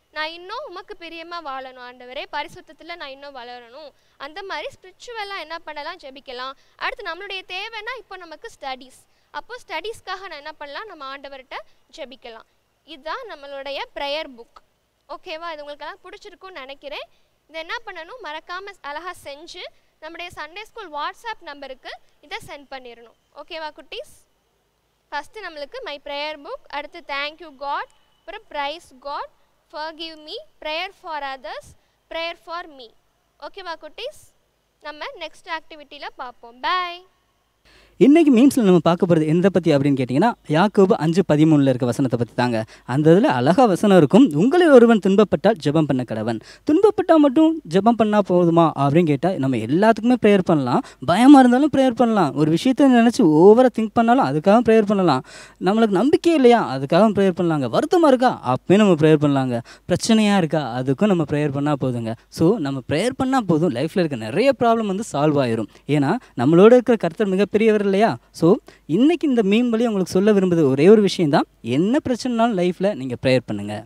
நான் இன்னும் உமக்கு பிரியமாக வாழணும் ஆண்டவரே பரிசுத்தத்தில் நான் இன்னும் வளரணும் அந்த மாதிரி ஸ்பிரிச்சுவலாக என்ன பண்ணலாம் ஜெபிக்கலாம் அடுத்து நம்மளுடைய தேவைன்னா இப்போ நமக்கு ஸ்டடீஸ் அப்போ ஸ்டடீஸ்க்காக நான் என்ன பண்ணலாம் நம்ம ஆண்டவர்கிட்ட ஜெபிக்கலாம் இதுதான் நம்மளுடைய ப்ரேயர் புக் ஓகேவா இது உங்களுக்கெல்லாம் பிடிச்சிருக்கும்னு நினைக்கிறேன் இதை என்ன பண்ணணும் மறக்காமல் அழகாக செஞ்சு நம்முடைய சண்டே ஸ்கூல் வாட்ஸ்அப் நம்பருக்கு இதை சென்ட் பண்ணிடணும் ஓகேவா குட்டீஸ் ஃபஸ்ட்டு நம்மளுக்கு மை ப்ரேயர் புக் அடுத்து தேங்க்யூ காட் அப்புறம் praise God forgive me prayer for others prayer for me ஓகேவா குட்டீஸ் நம்ம நெக்ஸ்ட் ஆக்டிவிட்டியில் பார்ப்போம் பாய் இன்றைக்கி மீம்ஸில் நம்ம பார்க்க போகிறது எந்த பற்றி அப்படின்னு கேட்டிங்கன்னா யாக்கோபு அஞ்சு பதிமூணில் இருக்க வசனத்தை பற்றி தாங்க அந்த இதில் அழகா வசனம் இருக்கும் உங்களில் ஒருவன் துன்பப்பட்டால் ஜெபம் பண்ண கடவன் துன்பப்பட்டால் மட்டும் ஜெபம் பண்ணால் போதுமா அப்படின்னு கேட்டால் நம்ம எல்லாத்துக்குமே ப்ரேயர் பண்ணலாம் பயமாக இருந்தாலும் ப்ரேயர் பண்ணலாம் ஒரு விஷயத்தை நினச்சி ஓவராக திங்க் பண்ணாலும் அதுக்காக ப்ரேயர் பண்ணலாம் நம்மளுக்கு நம்பிக்கை இல்லையா அதுக்காக ப்ரேயர் பண்ணலாங்க வருத்தமாக இருக்கா அப்பயும் நம்ம ப்ரேயர் பண்ணலாங்க பிரச்சனையாக இருக்கா அதுக்கும் நம்ம ப்ரேயர் பண்ணால் போதுங்க ஸோ நம்ம ப்ரேயர் பண்ணால் போதும் லைஃப்பில் இருக்க நிறைய ப்ராப்ளம் வந்து சால்வ் ஆயிரும் ஏன்னா நம்மளோட இருக்கிற கர்த்தர் மிகப்பெரியவர் இல்லையா ஸோ இன்னைக்கு இந்த மீன் வழி உங்களுக்கு சொல்ல விரும்புது ஒரே ஒரு விஷயம் தான் என்ன பிரச்சனைனாலும் லைஃப்பில் நீங்கள் ப்ரேயர் பண்ணுங்கள்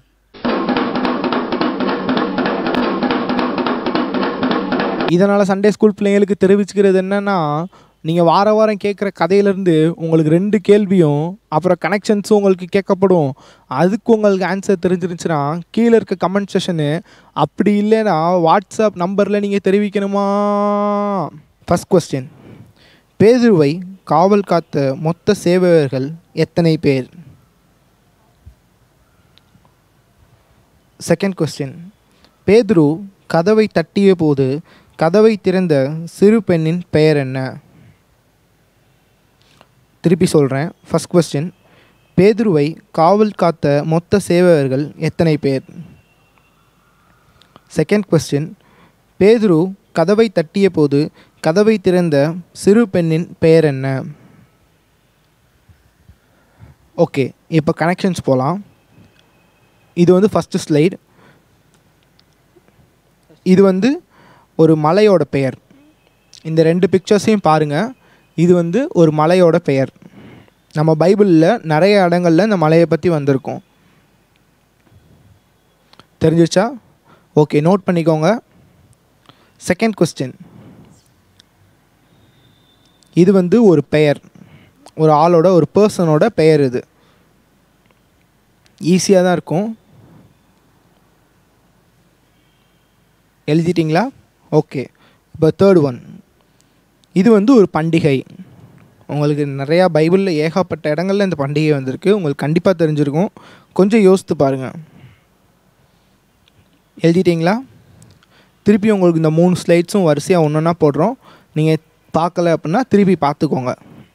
இதனால் சண்டே ஸ்கூல் பிள்ளைங்களுக்கு தெரிவிச்சுக்கிறது என்னன்னா நீங்கள் வார வாரம் கேட்குற கதையிலேருந்து உங்களுக்கு ரெண்டு கேள்வியும் அப்புறம் கனெக்ஷன்ஸும் உங்களுக்கு கேட்கப்படும் அதுக்கு உங்களுக்கு ஆன்சர் தெரிஞ்சிருந்துச்சுன்னா கீழே இருக்க கமெண்ட் செஷனு அப்படி இல்லைன்னா வாட்ஸ்அப் நம்பரில் நீங்கள் தெரிவிக்கணுமா ஃபஸ்ட் கொஸ்டின் பேதுருவை காவல் காத்த மொத்த சேவகர்கள் எத்தனை பேர் செகண்ட் கொஸ்டின் பேதுரு கதவை தட்டிய போது கதவை திறந்த சிறு பெண்ணின் பெயர் என்ன திருப்பி சொல்கிறேன் ஃபஸ்ட் கொஸ்டின் பேதுருவை காவல் காத்த மொத்த சேவகர்கள் எத்தனை பேர் செகண்ட் கொஸ்டின் பேதுரு கதவை தட்டிய போது கதவை திறந்த சிறு பெண்ணின் பெயர் என்ன ஓகே இப்போ கனெக்ஷன்ஸ் போகலாம் இது வந்து ஃபஸ்ட்டு ஸ்லைடு இது வந்து ஒரு மலையோட பெயர் இந்த ரெண்டு பிக்சர்ஸையும் பாருங்கள் இது வந்து ஒரு மலையோட பெயர் நம்ம பைபிளில் நிறைய இடங்களில் இந்த மலையை பற்றி வந்திருக்கோம் தெரிஞ்சிருச்சா ஓகே நோட் பண்ணிக்கோங்க செகண்ட் கொஸ்டின் இது வந்து ஒரு பெயர் ஒரு ஆளோட ஒரு பர்சனோட பெயர் இது ஈஸியாக தான் இருக்கும் எழுதிட்டிங்களா ஓகே இப்போ தேர்ட் ஒன் இது வந்து ஒரு பண்டிகை உங்களுக்கு நிறையா பைபிளில் ஏகப்பட்ட இடங்கள்ல இந்த பண்டிகை வந்திருக்கு உங்களுக்கு கண்டிப்பாக தெரிஞ்சிருக்கும் கொஞ்சம் யோசித்து பாருங்கள் எழுதிட்டிங்களா திருப்பி உங்களுக்கு இந்த மூணு ஸ்லைட்ஸும் வரிசையாக ஒன்று ஒன்றா போடுறோம் நீங்கள் பார்க்கல அப்படின்னா திருப்பி பார்த்துக்கோங்க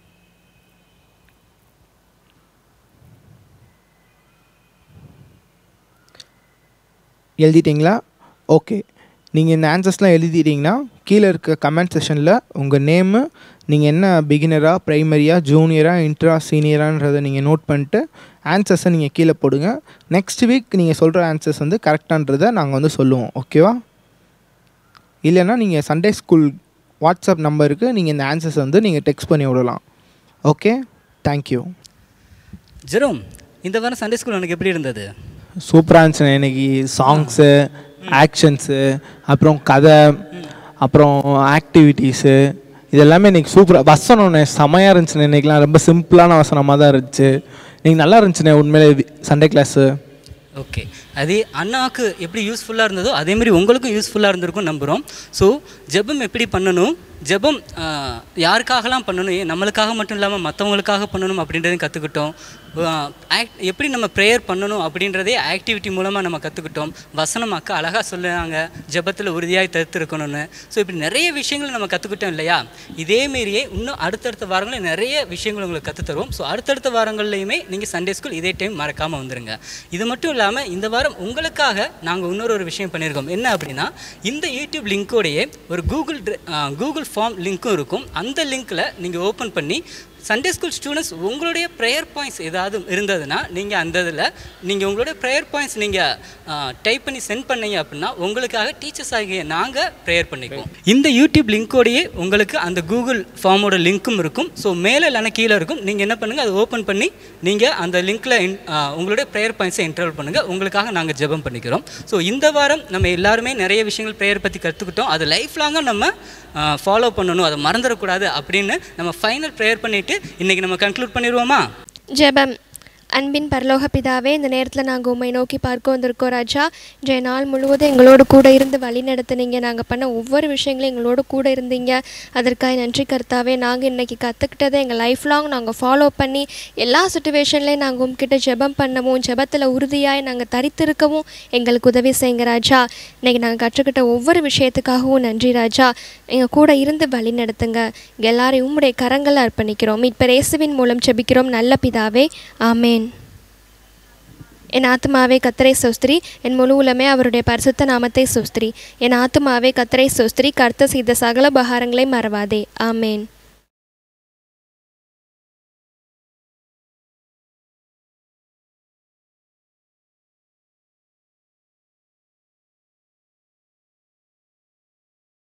எழுதிட்டிங்களா ஓகே நீங்கள் இந்த ஆன்சர்ஸ்லாம் எழுதிட்டீங்கன்னா கீழே இருக்க கமெண்ட் செஷனில் உங்கள் நேமு நீங்கள் என்ன பிகினராக ப்ரைமரியாக ஜூனியராக இன்ட்ரா சீனியரான்றதை நீங்கள் நோட் பண்ணிட்டு ஆன்சர்ஸை நீங்கள் கீழே போடுங்க நெக்ஸ்ட் வீக் நீங்கள் சொல்கிற ஆன்சர்ஸ் வந்து கரெக்டான்றதை நாங்கள் வந்து சொல்லுவோம் ஓகேவா இல்லைன்னா நீங்கள் சண்டே ஸ்கூல் வாட்ஸ்அப் நம்பருக்கு நீங்கள் இந்த ஆன்சர்ஸ் வந்து நீங்கள் டெக்ஸ்ட் பண்ணி விடலாம் ஓகே தேங்க்யூ ஜெரோம் இந்த வாரம் சண்டே ஸ்கூல் உனக்கு எப்படி இருந்தது சூப்பராக இருந்துச்சுண்ணே இன்னைக்கு சாங்ஸு ஆக்ஷன்ஸு அப்புறம் கதை அப்புறம் ஆக்டிவிட்டீஸு இது எல்லாமே இன்னைக்கு சூப்பராக வசனம்ண்ணே செமையாக இருந்துச்சுண்ணே இன்னைக்கெலாம் ரொம்ப சிம்பிளான வசனமாக தான் இருந்துச்சு இன்னைக்கு நல்லா இருந்துச்சுண்ணே உண்மையிலே சண்டே கிளாஸு ஓகே அதே அண்ணாவுக்கு எப்படி யூஸ்ஃபுல்லாக இருந்ததோ அதே மாதிரி உங்களுக்கும் யூஸ்ஃபுல்லாக இருந்திருக்கும் நம்புகிறோம் ஸோ ஜெபம் எப்படி பண்ணணும் ஜெபம் ஆஹ், யாருக்காகலாம் பண்ணணும் ஏன் நம்மளுக்காக மட்டும் இல்லாமல் மற்றவங்களுக்காக பண்ணணும் அப்படின்றதையும் கற்றுக்கிட்டோம் ஆக்ட் எப்படி நம்ம ப்ரேயர் பண்ணணும் அப்படின்றதே ஆக்டிவிட்டி மூலமாக நம்ம கற்றுக்கிட்டோம் வசனம் அக்கா அழகாக சொல்லுறாங்க ஜெபத்தில் உறுதியாய் தடுத்திருக்கணும்னு ஸோ இப்படி நிறைய விஷயங்கள் நம்ம கற்றுக்கிட்டோம் இல்லையா இதேமாரியே இன்னும் அடுத்தடுத்த வாரங்களில் நிறைய விஷயங்கள் உங்களுக்கு கற்றுத்தருவோம் ஸோ அடுத்தடுத்த வாரங்கள்லையுமே நீங்கள் சண்டே ஸ்கூல் இதே டைம் மறக்காமல் வந்துருங்க இது மட்டும் இல்லாமல் இந்த வாரம் உங்களுக்காக நாங்கள் இன்னொரு ஒரு விஷயம் பண்ணியிருக்கோம் என்ன அப்படின்னா இந்த யூடியூப் லிங்க்கோடையே ஒரு கூகுள் ட்ர- ஆ, கூகுள் ஃபார்ம் லிங்க்கும் இருக்கும் அந்த லிங்க்கில் நீங்கள் ஓப்பன் பண்ணி சண்டே ஸ்கூல் ஸ்டூடெண்ட்ஸ் உங்களுடைய ப்ரேயர் பாயிண்ட்ஸ் ஏதாவது இருந்ததுன்னா நீங்கள் அந்த இதில் நீங்கள் உங்களுடைய ப்ரேயர் பாயிண்ட்ஸ் நீங்கள் டைப் பண்ணி சென்ட் பண்ணீங்க அப்படின்னா உங்களுக்காக டீச்சர்ஸ் ஆகிய நாங்கள் ப்ரேயர் பண்ணிக்குவோம் இந்த யூடியூப் லிங்க்கோடையே உங்களுக்கு அந்த கூகுள் ஃபார்மோட லிங்க்கும் இருக்கும் ஸோ மேலே இல்லைனா கீழே இருக்கும் நீங்கள் என்ன பண்ணுங்கள் அதை ஓப்பன் பண்ணி நீங்கள் அந்த லிங்க்கில் உங்களுடைய ப்ரேயர் பாயிண்ட்ஸை என்ட்ரோல் பண்ணுங்கள் உங்களுக்காக நாங்கள் ஜெபம் பண்ணிக்கிறோம் ஸோ இந்த வாரம் நம்ம எல்லாருமே நிறைய விஷயங்கள் ப்ரேயர் பற்றி கற்றுக்கிட்டோம் அது லைஃப் லாங்காக நம்ம ஃபாலோ பண்ணணும் அதை மறந்துடக்கூடாது அப்படின்னு நம்ம ஃபைனல் ப்ரேயர் பண்ணிவிட்டு இன்றைக்கி நம்ம கன்க்ளூட் பண்ணிடுவோமா ஜெபம் அன்பின் பரலோக பிதாவே இந்த நேரத்தில் நாங்கள் உண்மை நோக்கி பார்க்க வந்திருக்கோம் ராஜா இன்றைய நாள் முழுவதும் எங்களோடு கூட இருந்து வழி நடத்துனீங்க நாங்கள் பண்ண ஒவ்வொரு விஷயங்களும் எங்களோட கூட இருந்தீங்க அதற்காக நன்றி கர்த்தாவே நாங்கள் இன்றைக்கி கற்றுக்கிட்டதை எங்கள் லைஃப் லாங் நாங்கள் ஃபாலோ பண்ணி எல்லா சுச்சுவேஷன்லேயும் நாங்கள் உங்ககிட்ட ஜெபம் பண்ணவும் ஜெபத்தில் உறுதியாய் நாங்கள் தரித்திருக்கவும் எங்களுக்கு உதவி செய்யுங்க ராஜா இன்றைக்கி நாங்கள் கற்றுக்கிட்ட ஒவ்வொரு விஷயத்துக்காகவும் நன்றி ராஜா எங்கள் கூட இருந்து வழி நடத்துங்க எங்க எல்லாரையும் உம்முடைய கரங்களை அர்ப்பணிக்கிறோம் இப்போ இயேசுவின் மூலம் ஜெபிக்கிறோம் நல்ல பிதாவே ஆமேன் என் ஆத்மாவே கத்தரை சோஸ்திரி என் முழு உலமே அவருடைய பரிசுத்த நாமத்தை சோஸ்திரி என் ஆத்மாவே கத்தரை சோஸ்திரி கர்த்த செய்த சகல பகாரங்களை மறவாதே ஆமேன்